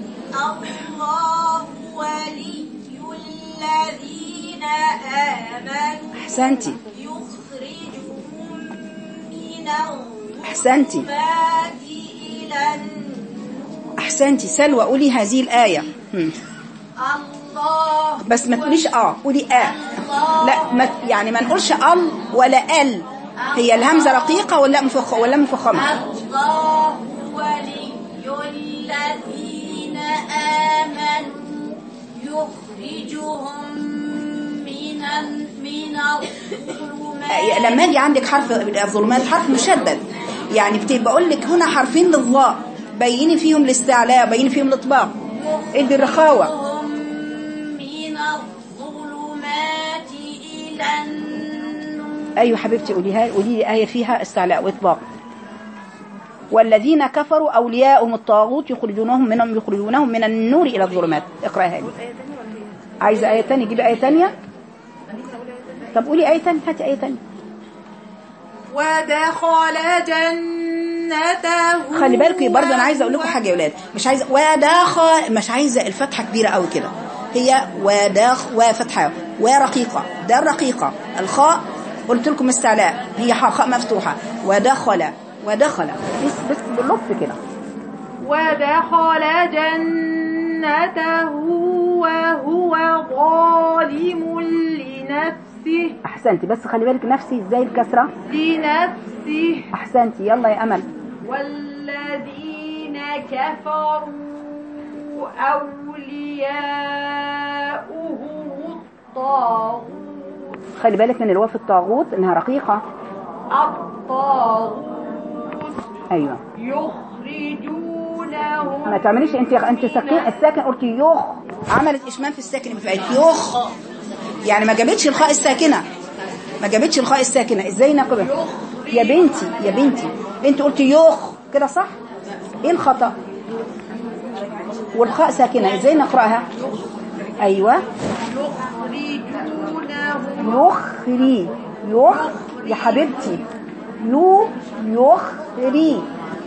الله ولي الذين آمنوا احسنتي يخرجهم من احسنتي الظلمات إلى النور احسنتي سلوى قولي هذه الايه هم. الله بس ما تقوليش اه قولي اه لا ما يعني ما نقولش ال ولا ال هي الهمزه رقيقه ولا مفخ ولا مفخمه الله ولي الذين آمنوا يخرجهم من ال- من الظلمات لما اجي عندك حرف الظلمات حرف مشدد يعني بت- بقول لك هنا حرفين للظاء بيني فيهم الاستعلاء بيني فيهم الاطباق ادي الرخاوه يخرجهم من الظلمات إلى النور ايوه حبيبتي قوليها قولي لي ايه فيها استعلاء واطباق والذين كفروا اولياءهم الطاغوت يخرجونهم منهم يخرجونهم من النور الى الظلمات اقراها لي عايزه ايه ثانيه جيبي ايه ثانيه طب قولي ايه ثانيه هاتي ايه ثانيه ودخل جنته خلي بالكم برضه انا عايزه اقول لكم حاجه يا اولاد مش عايزه وداخل مش عايزه الفتحه كبيره قوي كده هي وداخ وفتحه ورقيقه ده الرقيقه الخاء قلت لكم استعلاء هي حاء خاء مفتوحه ودخل ودخل بس بس باللطف كده ودخل جنته وهو ظالم لنفسه احسنتي بس خلي بالك نفسي ازاي الكسره لنفسه احسنتي يلا يا امل والذين كفروا أولياؤهم الطاغوت خلي بالك من الواو في الطاغوت انها رقيقه الطاغوت ايوه يخرجونهم ما تعمليش انت انت ساكن الساكن قلت يخ عملت اشمام في الساكن بقت يخ يعني ما جابتش الخاء الساكنه ما جابتش الخاء الساكنه ازاي نقبل يا بنتي يا بنتي انت قلت يخ كده صح ايه الخطا والخاء ساكنه ازاي نقراها ايوه يخرجونهم يخري يخ يا حبيبتي يو يخري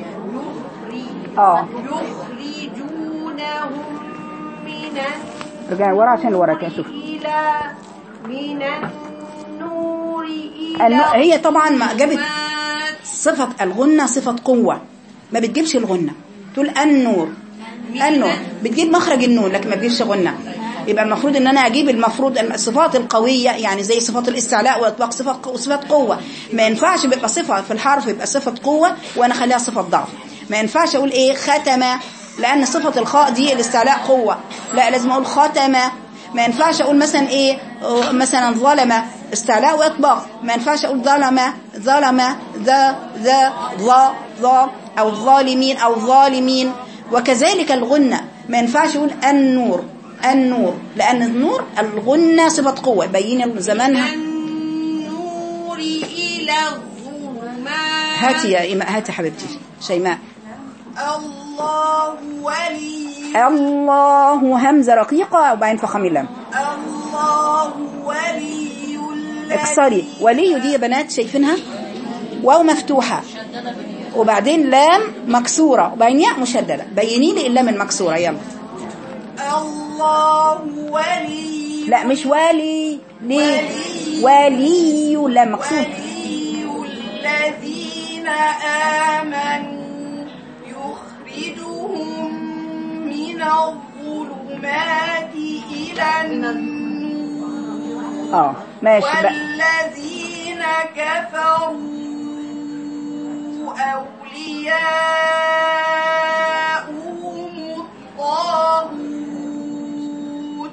اه يخرجونهم من رجعي ورا عشان اللي وراك شوف إلى من النور النو... إلى هي طبعا ما جابت الظلمات صفة الغنة صفة قوة ما بتجيبش الغنة تقول النور النور بتجيب مخرج النون لكن ما بتجيبش غنة يبقى المفروض ان انا اجيب المفروض الصفات القويه يعني زي صفات الاستعلاء واطلاق صفات صفات قوه ما ينفعش بيبقى صفه في الحرف يبقى صفه قوه وانا اخليها صفه ضعف ما ينفعش اقول ايه ختم لان صفه الخاء دي الاستعلاء قوه لا لازم اقول ختم ما ينفعش اقول مثلا ايه أو مثلا ظلم استعلاء واطباق ما ينفعش اقول ظلم ظلم ذا ذا ظا ظا او الظالمين او ظالمين وكذلك الغنة ما ينفعش اقول النور النور لان النور الغنة صفة قوة بين زمانها النور إلى الظلمات هاتي يا إيماء هاتي يا حبيبتي شيماء الله ولي الله همزة رقيقة وبعدين فخم اللام الله ولي الذي اكسري ولي دي يا بنات شايفينها واو مفتوحة وبعدين لام مكسورة وبعدين ياء مشددة بيني لي اللام المكسورة يلا الله ولي لا مش والي ليه ولي لام مكسور ولي الذين آمنوا يخرجهم من الظلمات إلى النور اه ماشي بقى والذين كفروا أولياؤهم الطاغوت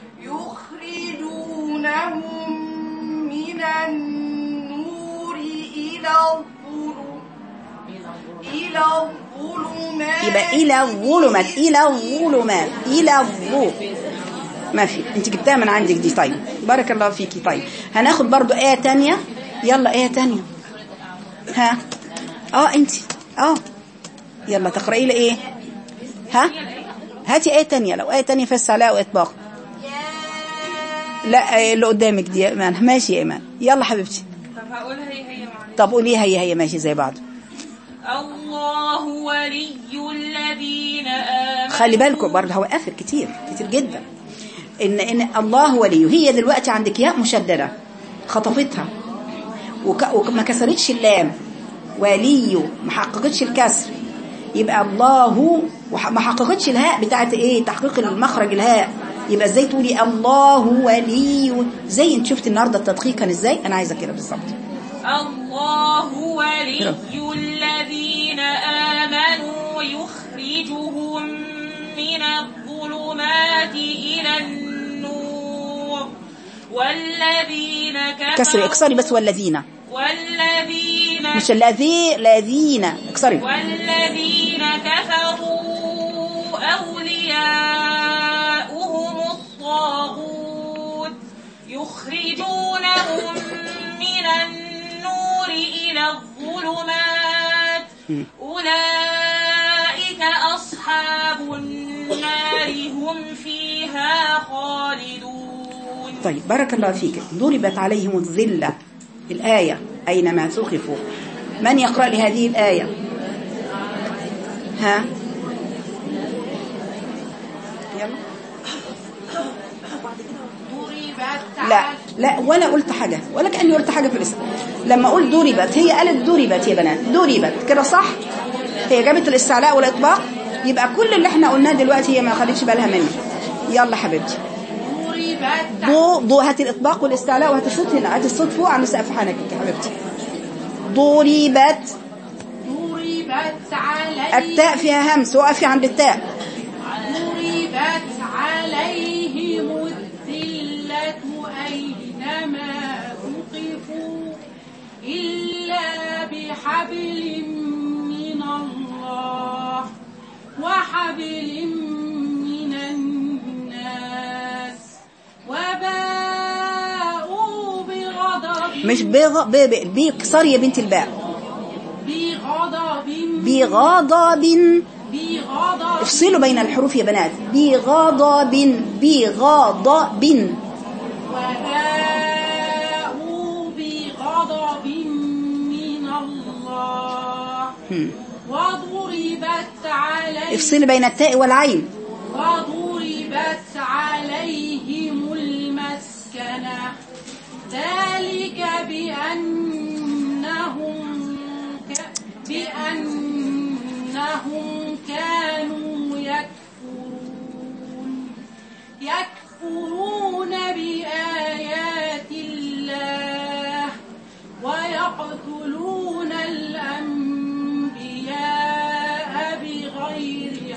يخرجونهم من النور إلى الظلم إلى الظلمات يبقى إلى الظلمات إلى الظلمات إلى الظو ما في انت جبتها من عندك دي طيب بارك الله فيكي طيب هناخد برضو آية تانية يلا آية تانية ها اه انت اه يلا تقرأي لي ايه ها هاتي آية تانية لو آية تانية فس علاء وإطباق لا آه، اللي قدامك دي يا إيمان ماشي يا إيمان يلا حبيبتي طب هقولها هي هي معانا طب قوليها هي هي ماشي زي بعض الله ولي الذين آمنوا خلي بالكم برضه هو قافل كتير كتير جدا ان ان الله ولي هي دلوقتي عندك ياء مشدده خطفتها وك وما كسرتش اللام ولي ما حققتش الكسر يبقى الله وح- ما حققتش الهاء بتاعت ايه تحقيق المخرج الهاء يبقى ازاي تقولي الله ولي زي انت شفت النهارده التدقيق كان ازاي انا عايزه كده بالظبط الله ولي الذين آمنوا يخرجهم من الظلمات إلى النور والذين كفروا كسر اكسري بس والذين والذين مش الذي الذين اكسري والذين كفروا أولياؤهم الطاغوت يخرجونهم من النور إلى الظلمات أولئك أصحاب النار هم فيها خالدون طيب بارك الله فيك ضربت عليهم الذلة الآية أينما ثقفوا من يقرأ لهذه الآية ها يلا لا لا ولا قلت حاجة ولا كأني قلت حاجة في الاسم لما أقول ضربت هي قالت ضربت يا بنات ضربت كده صح هي جابت الاستعلاء والإطباق يبقى كل اللي احنا قلناه دلوقتي هي ما خدتش بالها منه يلا حبيبتي ضو ضو هات الإطباق والاستعلاء وهات الصوت هنا هات الصوت فوق عن سقف حنكك يا حبيبتي ضربت ضربت عليهم التاء فيها همس وقفي عند التاء ضربت عليهم الذلة أينما ثقفوا إلا بحبل من الله وحبل من الناس وباءوا بغضب مش بيغ ب ب بي كسر يا بنت الباء بغضب بغضب بغضب افصلوا بين الحروف يا بنات بغضب بغضب وباءوا بغضب من الله هم. وضربت عليهم افصلي بين التاء والعين وضربت عليهم المسكنة ذلك بأنهم ك... بأنهم كانوا يكفرون يكفرون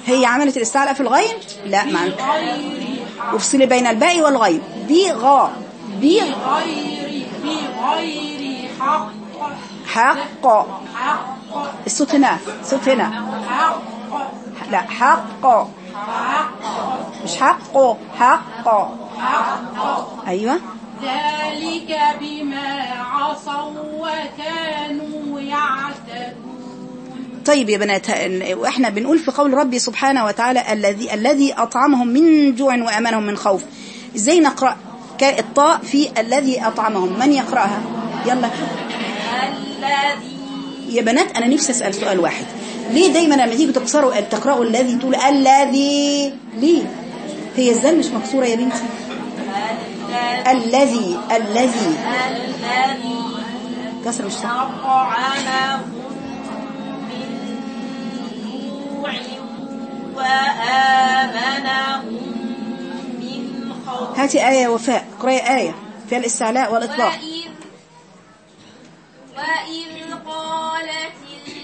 هي عملت الاستعلاء في الغين لا ما عملت افصلي بين الباء والغين بغا بغ غير بغير حق حق حق الصوت هنا صوت هنا حق لا حق مش حق حق ايوه ذلك بما عصوا وكانوا يعتدون طيب يا بنات ه- واحنا بنقول في قول ربي سبحانه وتعالى الذي الذي اطعمهم من جوع وامنهم من خوف ازاي نقرا ك- الطاء في الذي اطعمهم من يقراها يلا الذي يا بنات انا نفسي اسال سؤال واحد ليه دايما لما تيجوا تكسروا تقراوا الذي تقول الذي ليه هي ازاي مش مكسوره يا بنتي الذي الذي الذي كسر مش صح أطعمهم من جوع وآمنهم من خوف هاتي آية يا وفاء اقرأي آية فيها الاستعلاء والإطلاق وإذ وإذ قالت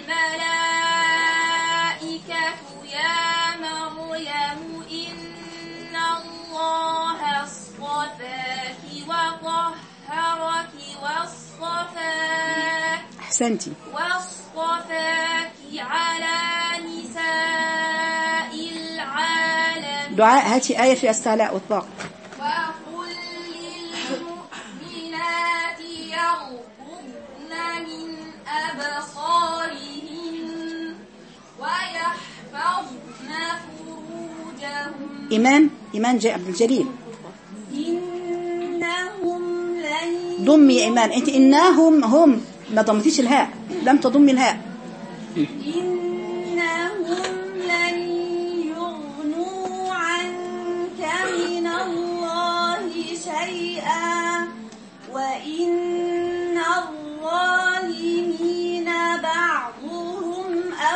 الملائكة يا مريم إن الله اصطفاك وطهرك واصطفاك أحسنتي واصطفاك على نساء العالمين دعاء هاتي آية فيها استعلاء وإطلاق وقل للمؤمنات يغضبن من أبصارهن ويحفظن فروجهن إيمان إيمان جاء عبد الجليل إنهم لن ضمي يا إيمان أنت إنهم هم ما ضمتيش الهاء لم تضمي الهاء إنهم لن يغنوا عنك من الله شيئا وإن الظالمين بعضهم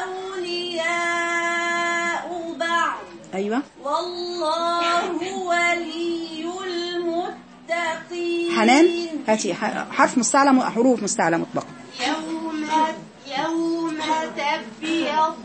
أولياء بعض أيوة والله ولي المتقين حنان هاتي ح- حرف مستعلم وحروف مستعلم مطلقة يوم يوم تبيض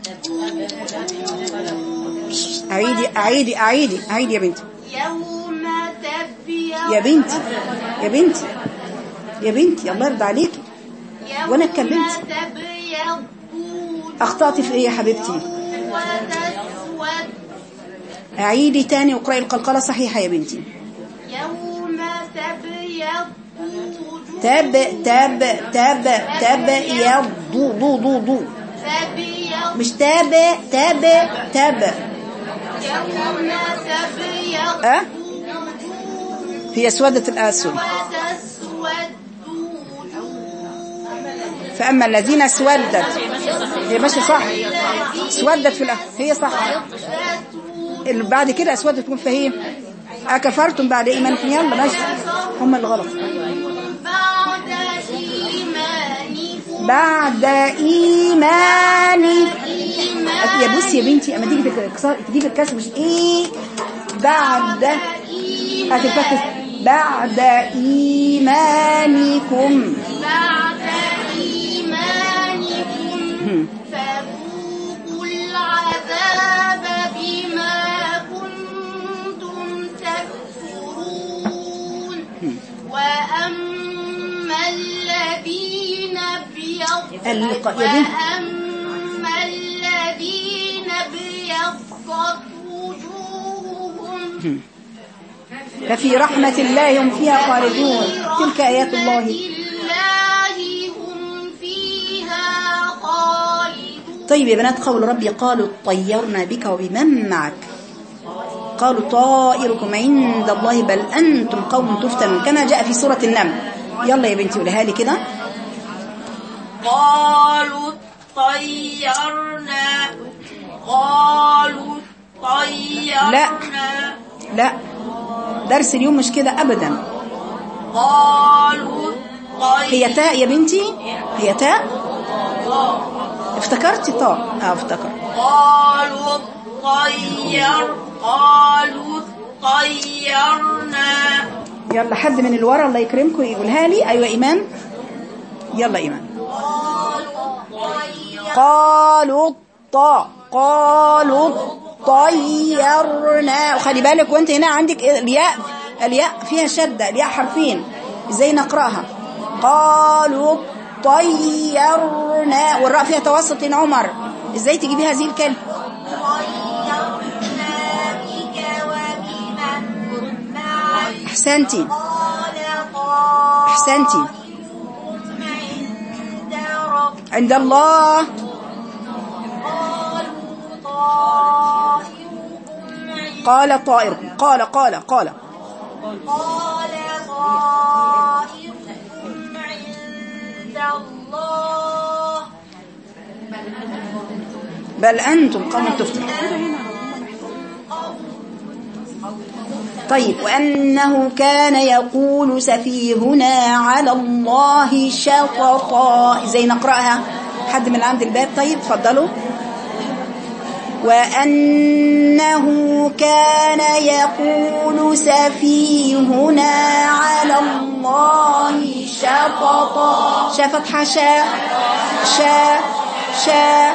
أعيدي أعيدي أعيدي أعيدي يا بنتي يوم تبيض يا بنتي يا بنتي يا بنتي الله يرضى عليكي يوم وأنا اتكلمت. تبيض أخطأتي في إيه يا حبيبتي وتسود أعيدي تاني واقرأي القلقلة صحيحة يا بنتي يوم تبيض وجوه تاب تاب تاب تاب يا ضو ضو ضو ضو تبيض مش تاب تاب تاب يوم تبيض أه؟ وجوه هي سودة الأسود وتسود وجوه فأما الذين اسودت هي ماشي صح اسودت في الأ... هي صح اللي بعد كده اسودت تكون فهي أكفرتم بعد إيمانكم يلا ماشي هم اللي غلط بعد إيمانكم بعد إيمانك إيمان يا بصي يا بنتي اما تيجي تكسر تجيب الكسر مش ايه بعد هتتفتح بعد ايمانكم بعد إيمانكم فذوقوا العذاب بما كنتم تكفرون وأما الذين ابيضت الق- يا بنت. وأما الذين ابيضت وجوههم ففي رحمة الله هم فيها خالدون تلك آيات الله الله هم فيها خالدون طيب يا بنات قول ربي قالوا طيرنا بك وبمن معك قالوا طائركم عند الله بل أنتم قوم تفتنون كما جاء في سورة النمل يلا يا بنتي قولها لي كده قالوا طيرنا قالوا طيرنا لا درس اليوم مش كده أبدا قالوا هي تاء يا بنتي هي تاء افتكرتي طاء اه افتكر قالوا طير قالوا طيرنا يلا حد من الورا الله يكرمكم يقولها لي ايوه ايمان يلا ايمان قالوا طير قالوا الطاء قالوا طيرنا وخلي بالك وانت هنا عندك الياء الياء فيها شدة الياء حرفين ازاي نقرأها قالوا طيرنا والراء فيها توسط يا عمر ازاي تجيبي هذه الكلمة طيرنا بك وبمن معك احسنتي قال احسنتي طائركم عند ربكم عند الله قالوا طائركم عند قال طائر قال قال قال قال طائركم عند الله بل أنتم قوم تفتنون طيب وأنه كان يقول سفيهنا على الله شططا ازاي نقرأها حد من عند الباب طيب اتفضلوا وأنه كان يقول سفيهنا على الله شططا شا فتحة شا شا شا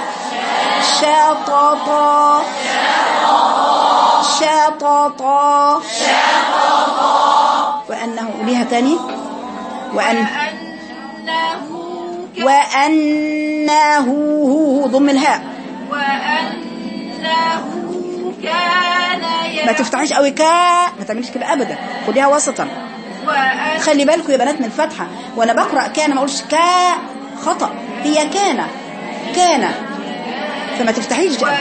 شططا شططا وأنه ليها تاني وأن أنه كان وأنه هو هو ضم الهاء وأنه كان ما تفتحيش قوي كا ما تعمليش كده ابدا خديها وسطا وأن خلي بالكم يا بنات من الفتحه وانا بقرا كان ما اقولش كا خطا هي كان كان فما تفتحيش وأنه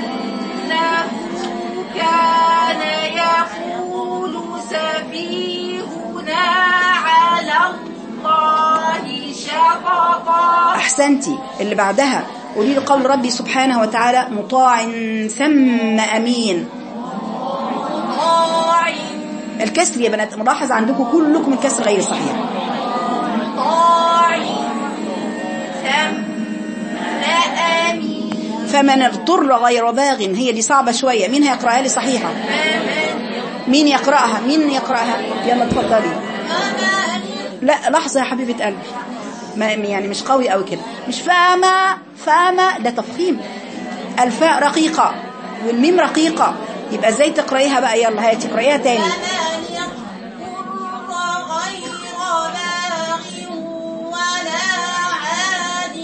كان يقول سفيهنا على الله شططا احسنتي اللي بعدها قولي له قول ربي سبحانه وتعالى مطاع ثم امين طاع الكسر يا بنات ملاحظ عندكم كلكم الكسر غير صحيح طاع ثم أمين فمن اضطر غير باغ هي دي صعبه شويه مين هيقراها لي صحيحه مين يقراها مين يقراها يلا اتفضلي لا لحظة يا حبيبة قلبي ما يعني مش قوي قوي كده مش فاهمة فاهمة ده تفخيم الفاء رقيقة والميم رقيقة يبقى ازاي تقرأيها بقى يلا هاتي اقرأيها تاني فمن اضطر غير باغ ولا عاد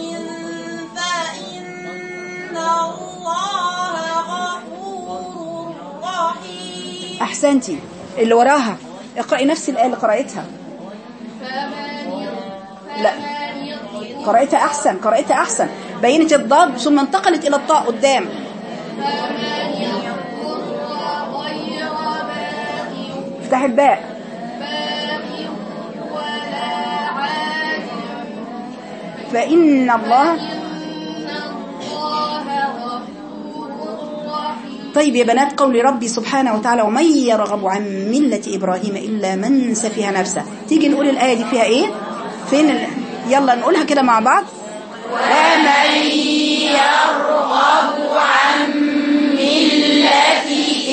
فإن الله غفور رحيم احسنتي اللي وراها اقرأي نفس الآية اللي قرأتها لا قرأتها أحسن قرأتها أحسن بينت الضاد ثم انتقلت إلى الطاء قدام افتح الباء فإن الله طيب يا بنات قول ربي سبحانه وتعالى ومن يرغب عن ملة إبراهيم إلا من سفه نفسه تيجي نقول الآية دي فيها إيه فين ال... يلا نقولها كده مع بعض ومن يرغب عن ملة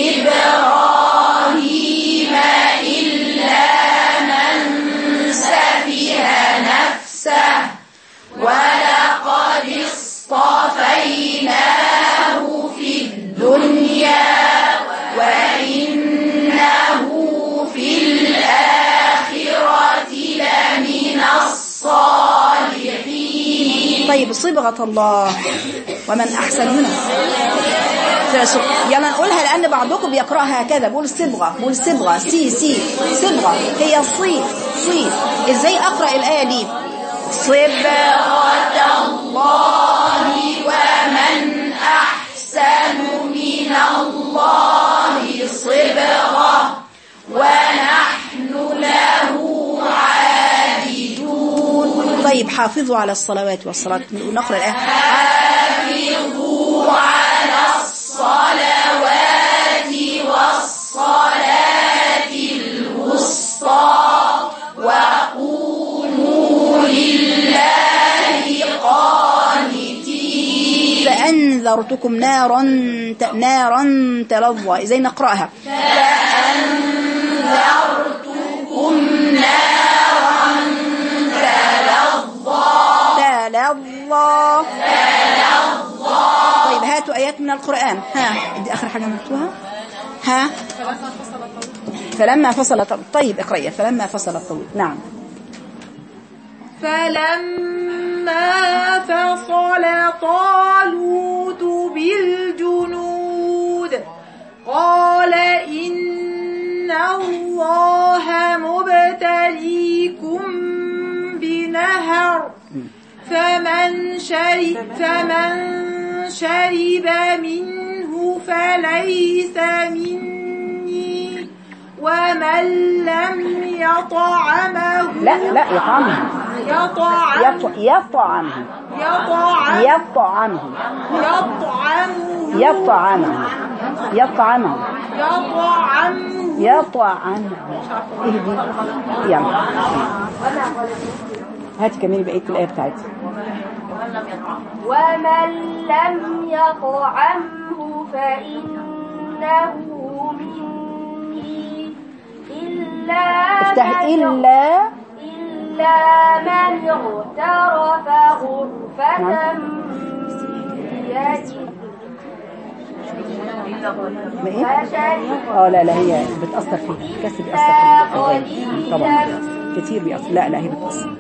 إبراهيم إلا من سفه نفسه ولقد اصطفيناه في الدنيا وإنه في الآخرة لمن الصالحين طيب صبغة الله ومن أحسن منه يلا نقولها لأن بعضكم بيقرأها هكذا بقول صبغة بقول صبغة سي سي صبغة هي صي صي إزاي أقرأ الآية دي صبغة الله ومن أحسن من الله صبغة ونحن له عابدون طيب حافظوا على الصلوات والصلاة نقرأ الآية حافظوا على الصلوات والصلاة الوسطى وقوموا لله قانتين فأنذرتكم نارا ت... نارا تلظى ازاي نقرأها فأنذرتكم نارا تلظى تلظى تلظى طيب طيب هاتوا آيات من القرآن ها دي آخر حاجة مكتوها ها فلما فصل طب طيب اقرأي فلما فصل الطويل نعم فلما فصل طالوت بالجنود قال إن الله مبتليكم بنهر فمن شرب, فمن شرب منه فليس مني ومن لم يطعمه لا لا يطعمه يطعم يط- يطعمه يطعم يطعمه يطعمه يطعمه يطعمه يطعمه يطعمه اهدي يلا هاتي كمان بقية الآية بتاعتي ومن لم يطعمه فإنه مني إلا افتح من إلا إلا من اغترف غرفة نعم. بيده ما ايه فشرب اه لا لا هي بتأثر فيها الكسر بيأثر في الغيب طبعا كتير بيأثر لا لا هي بتأثر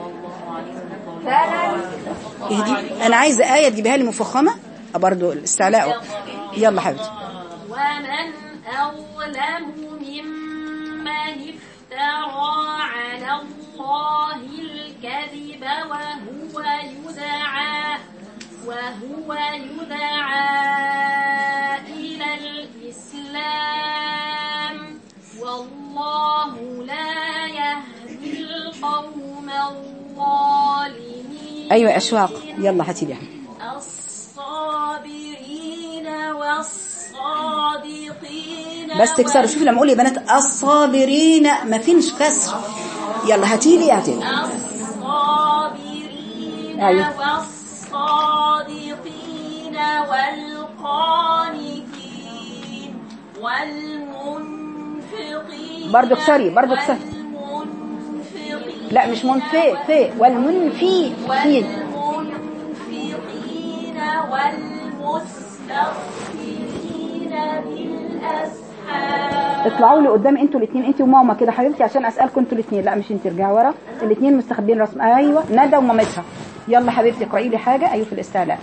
فلن اهدي انا عايزه آية تجيبها لي مفخمة آه، برضو الاستعلاء يلا حبيبتي ومن أظلم ممن افترى على الله الكذب وهو يدعى وهو يدعى إلى الإسلام والله لا يهدي القوم الظالمين ايوه يا اشواق يلا هاتي لي الصابرين والصادقين بس تكسروا شوفي لما اقول يا بنات الصابرين ما فيش كسر يلا هاتي لي هاتي لي الصابرين أيوة. والصادقين والقانتين والمنفقين برضو كسري برضو كسري والمنفقين لا مش منفي في والمنفي في والمنفقين والمستغفرين بالأسحار اطلعوا لي قدام انتوا الاثنين انت وماما كده حبيبتي عشان اسالكم انتوا الاثنين لا مش انت ارجعي ورا الاثنين مستخبين رسم ايوه ندى ومامتها يلا حبيبتي اقراي لي حاجه ايوه في الاستعلاء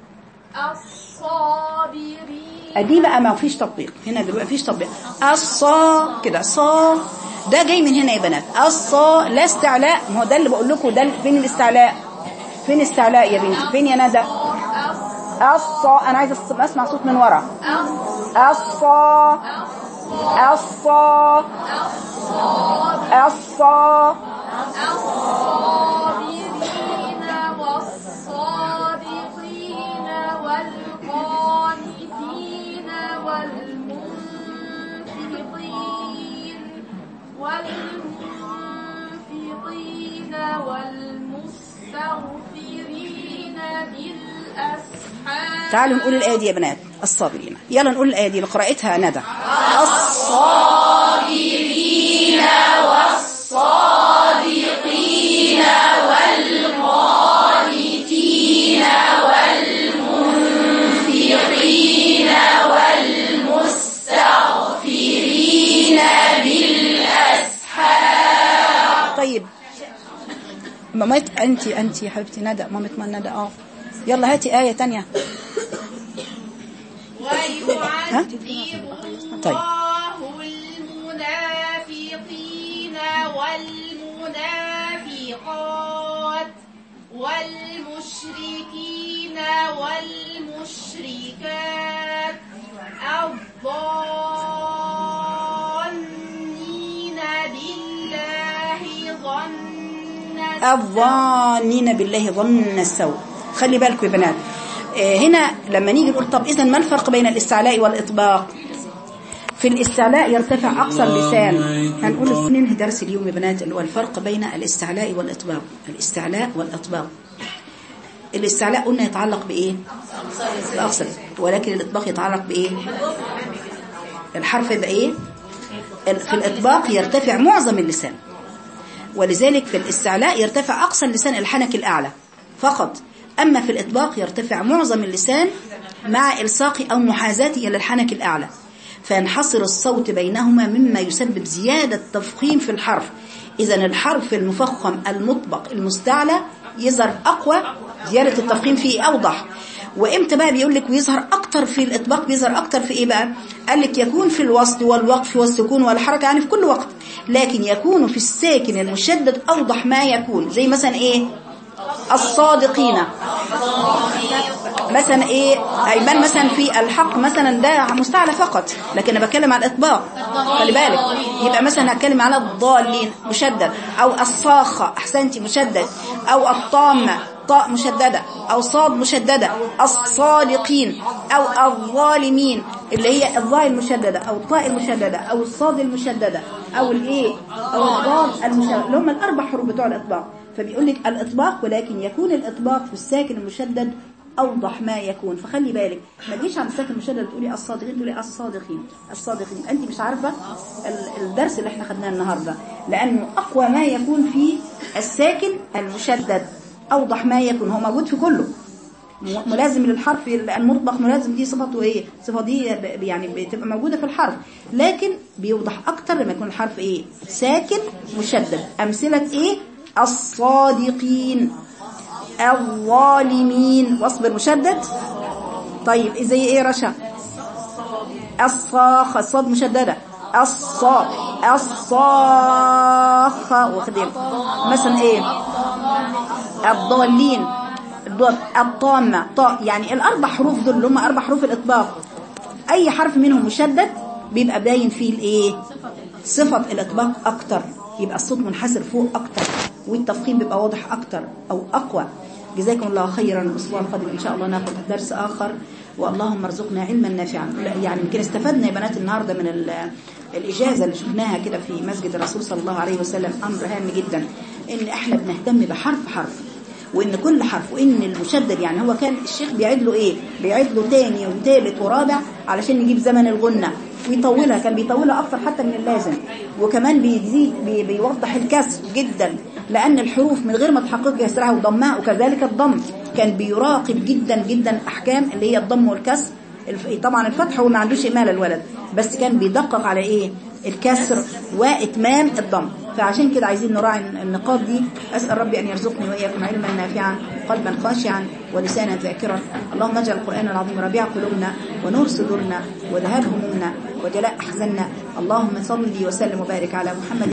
الصابرين ادي بقى ما فيش تطبيق هنا دلوقتي فيش تطبيق الصا كده صا ده جاي من هنا يا بنات الصا لا استعلاء ما هو ده اللي بقول لكم ده فين الاستعلاء فين استعلاء يا بنتي فين يا ندى الصا انا عايزه أس- اسمع صوت من ورا الصا الصا الصا الصابرين والصادقين والقانتين والمنفقين والمنفقين والمستغفرين بالأسحار تعالوا نقول الآية دي يا بنات الصابرين يلا نقول الآية دي لقراءتها ندى طيب مامت انت انت يا حبيبتي ندى مامت ما ندى اه يلا هاتي آية تانية ويعذب طيب. الله المنافقين والمنافقات والمشركين والمشركات الظانين بالله ظن الظانين بالله ظن السوء خلي بالكم يا بنات آه، هنا لما نيجي نقول طب اذا ما الفرق بين الاستعلاء والاطباق في الاستعلاء يرتفع اقصى اللسان هنقول ننهي درس اليوم يا بنات اللي هو الفرق بين الاستعلاء والاطباق الاستعلاء والاطباق الاستعلاء قلنا يتعلق بايه باقصى ولكن الاطباق يتعلق بايه الحرف يبقى ايه في الاطباق يرتفع معظم اللسان ولذلك في الاستعلاء يرتفع أقصى اللسان الحنك الأعلى فقط أما في الإطباق يرتفع معظم اللسان مع إلصاق أو محاذاته إلى الحنك الأعلى فينحصر الصوت بينهما مما يسبب زيادة تفخيم في الحرف إذا الحرف المفخم المطبق المستعلى يظهر أقوى زيادة التفخيم فيه أوضح وإمتى بقى بيقول لك ويظهر أكتر في الإطباق بيظهر أكتر في إيه بقى قال لك يكون في الوصل والوقف والسكون والحركة يعني في كل وقت لكن يكون في الساكن المشدد أوضح ما يكون زي مثلا إيه الصادقين مثلا ايه هيبان مثلا في الحق مثلا ده مستعلى فقط لكن انا بتكلم على الاطباق خلي بالك يبقى مثلا هتكلم على الضالين مشدد او الصاخه احسنتي مشدد او الطامه طاء مشددة أو صاد مشددة الصادقين أو الظالمين اللي هي الظاء المشددة أو الطاء المشددة أو الصاد المشددة أو الإيه أو الضاد المشددة اللي هم الأربع حروف بتوع الإطباق فبيقول لك الإطباق ولكن يكون الإطباق في الساكن المشدد أوضح ما يكون فخلي بالك ما تجيش على الساكن المشدد تقولي الصادقين تقولي الصادقين الصادقين أنت مش عارفة ال- الدرس اللي احنا خدناه النهاردة لأنه أقوى ما يكون في الساكن المشدد أوضح ما يكون هو موجود في كله م- ملازم للحرف المطبق ملازم دي صفته ايه صفه دي ب- يعني بتبقى موجوده في الحرف لكن بيوضح اكتر لما يكون الحرف ايه ساكن مشدد امثله ايه الصادقين الظالمين واصبر مشدد طيب زي ايه رشا الصاخة الصاد مشددة الصا الصاخة واخدين مثلا ايه الضالين الضاد الطامة طاء يعني الاربع حروف دول اللي هم اربع حروف الاطباق اي حرف منهم مشدد بيبقى باين فيه الايه صفة الاطباق اكتر يبقى الصوت منحسر فوق اكتر والتفخيم بيبقى واضح اكتر او اقوى جزاكم الله خيرا الاسبوع القادم ان شاء الله ناخد درس اخر واللهم ارزقنا علما نافعا لا، يعني يمكن استفدنا يا بنات النهارده من ال- الاجازه اللي شفناها كده في مسجد الرسول صلى الله عليه وسلم امر هام جدا ان احنا بنهتم بحرف حرف وان كل حرف وان المشدد يعني هو كان الشيخ بيعيد له ايه بيعيد له تاني وثالث ورابع علشان يجيب زمن الغنة ويطولها كان بيطولها اكتر حتى من اللازم وكمان بيزيد بي بيوضح الكسر جدا لان الحروف من غير ما تحقق كسرها وضمها وكذلك الضم كان بيراقب جدا جدا احكام اللي هي الضم والكسر الف- طبعا الفتح هو ما عندوش إمالة الولد بس كان بيدقق على ايه الكسر واتمام الضم فعشان كده عايزين نراعي النقاط دي اسال ربي ان يرزقني واياكم علما نافعا قلبا خاشعا ولسانا ذاكرا اللهم اجعل القران العظيم ربيع قلوبنا ونور صدورنا وذهاب همومنا وجلاء احزاننا اللهم صل وسلم وبارك على محمد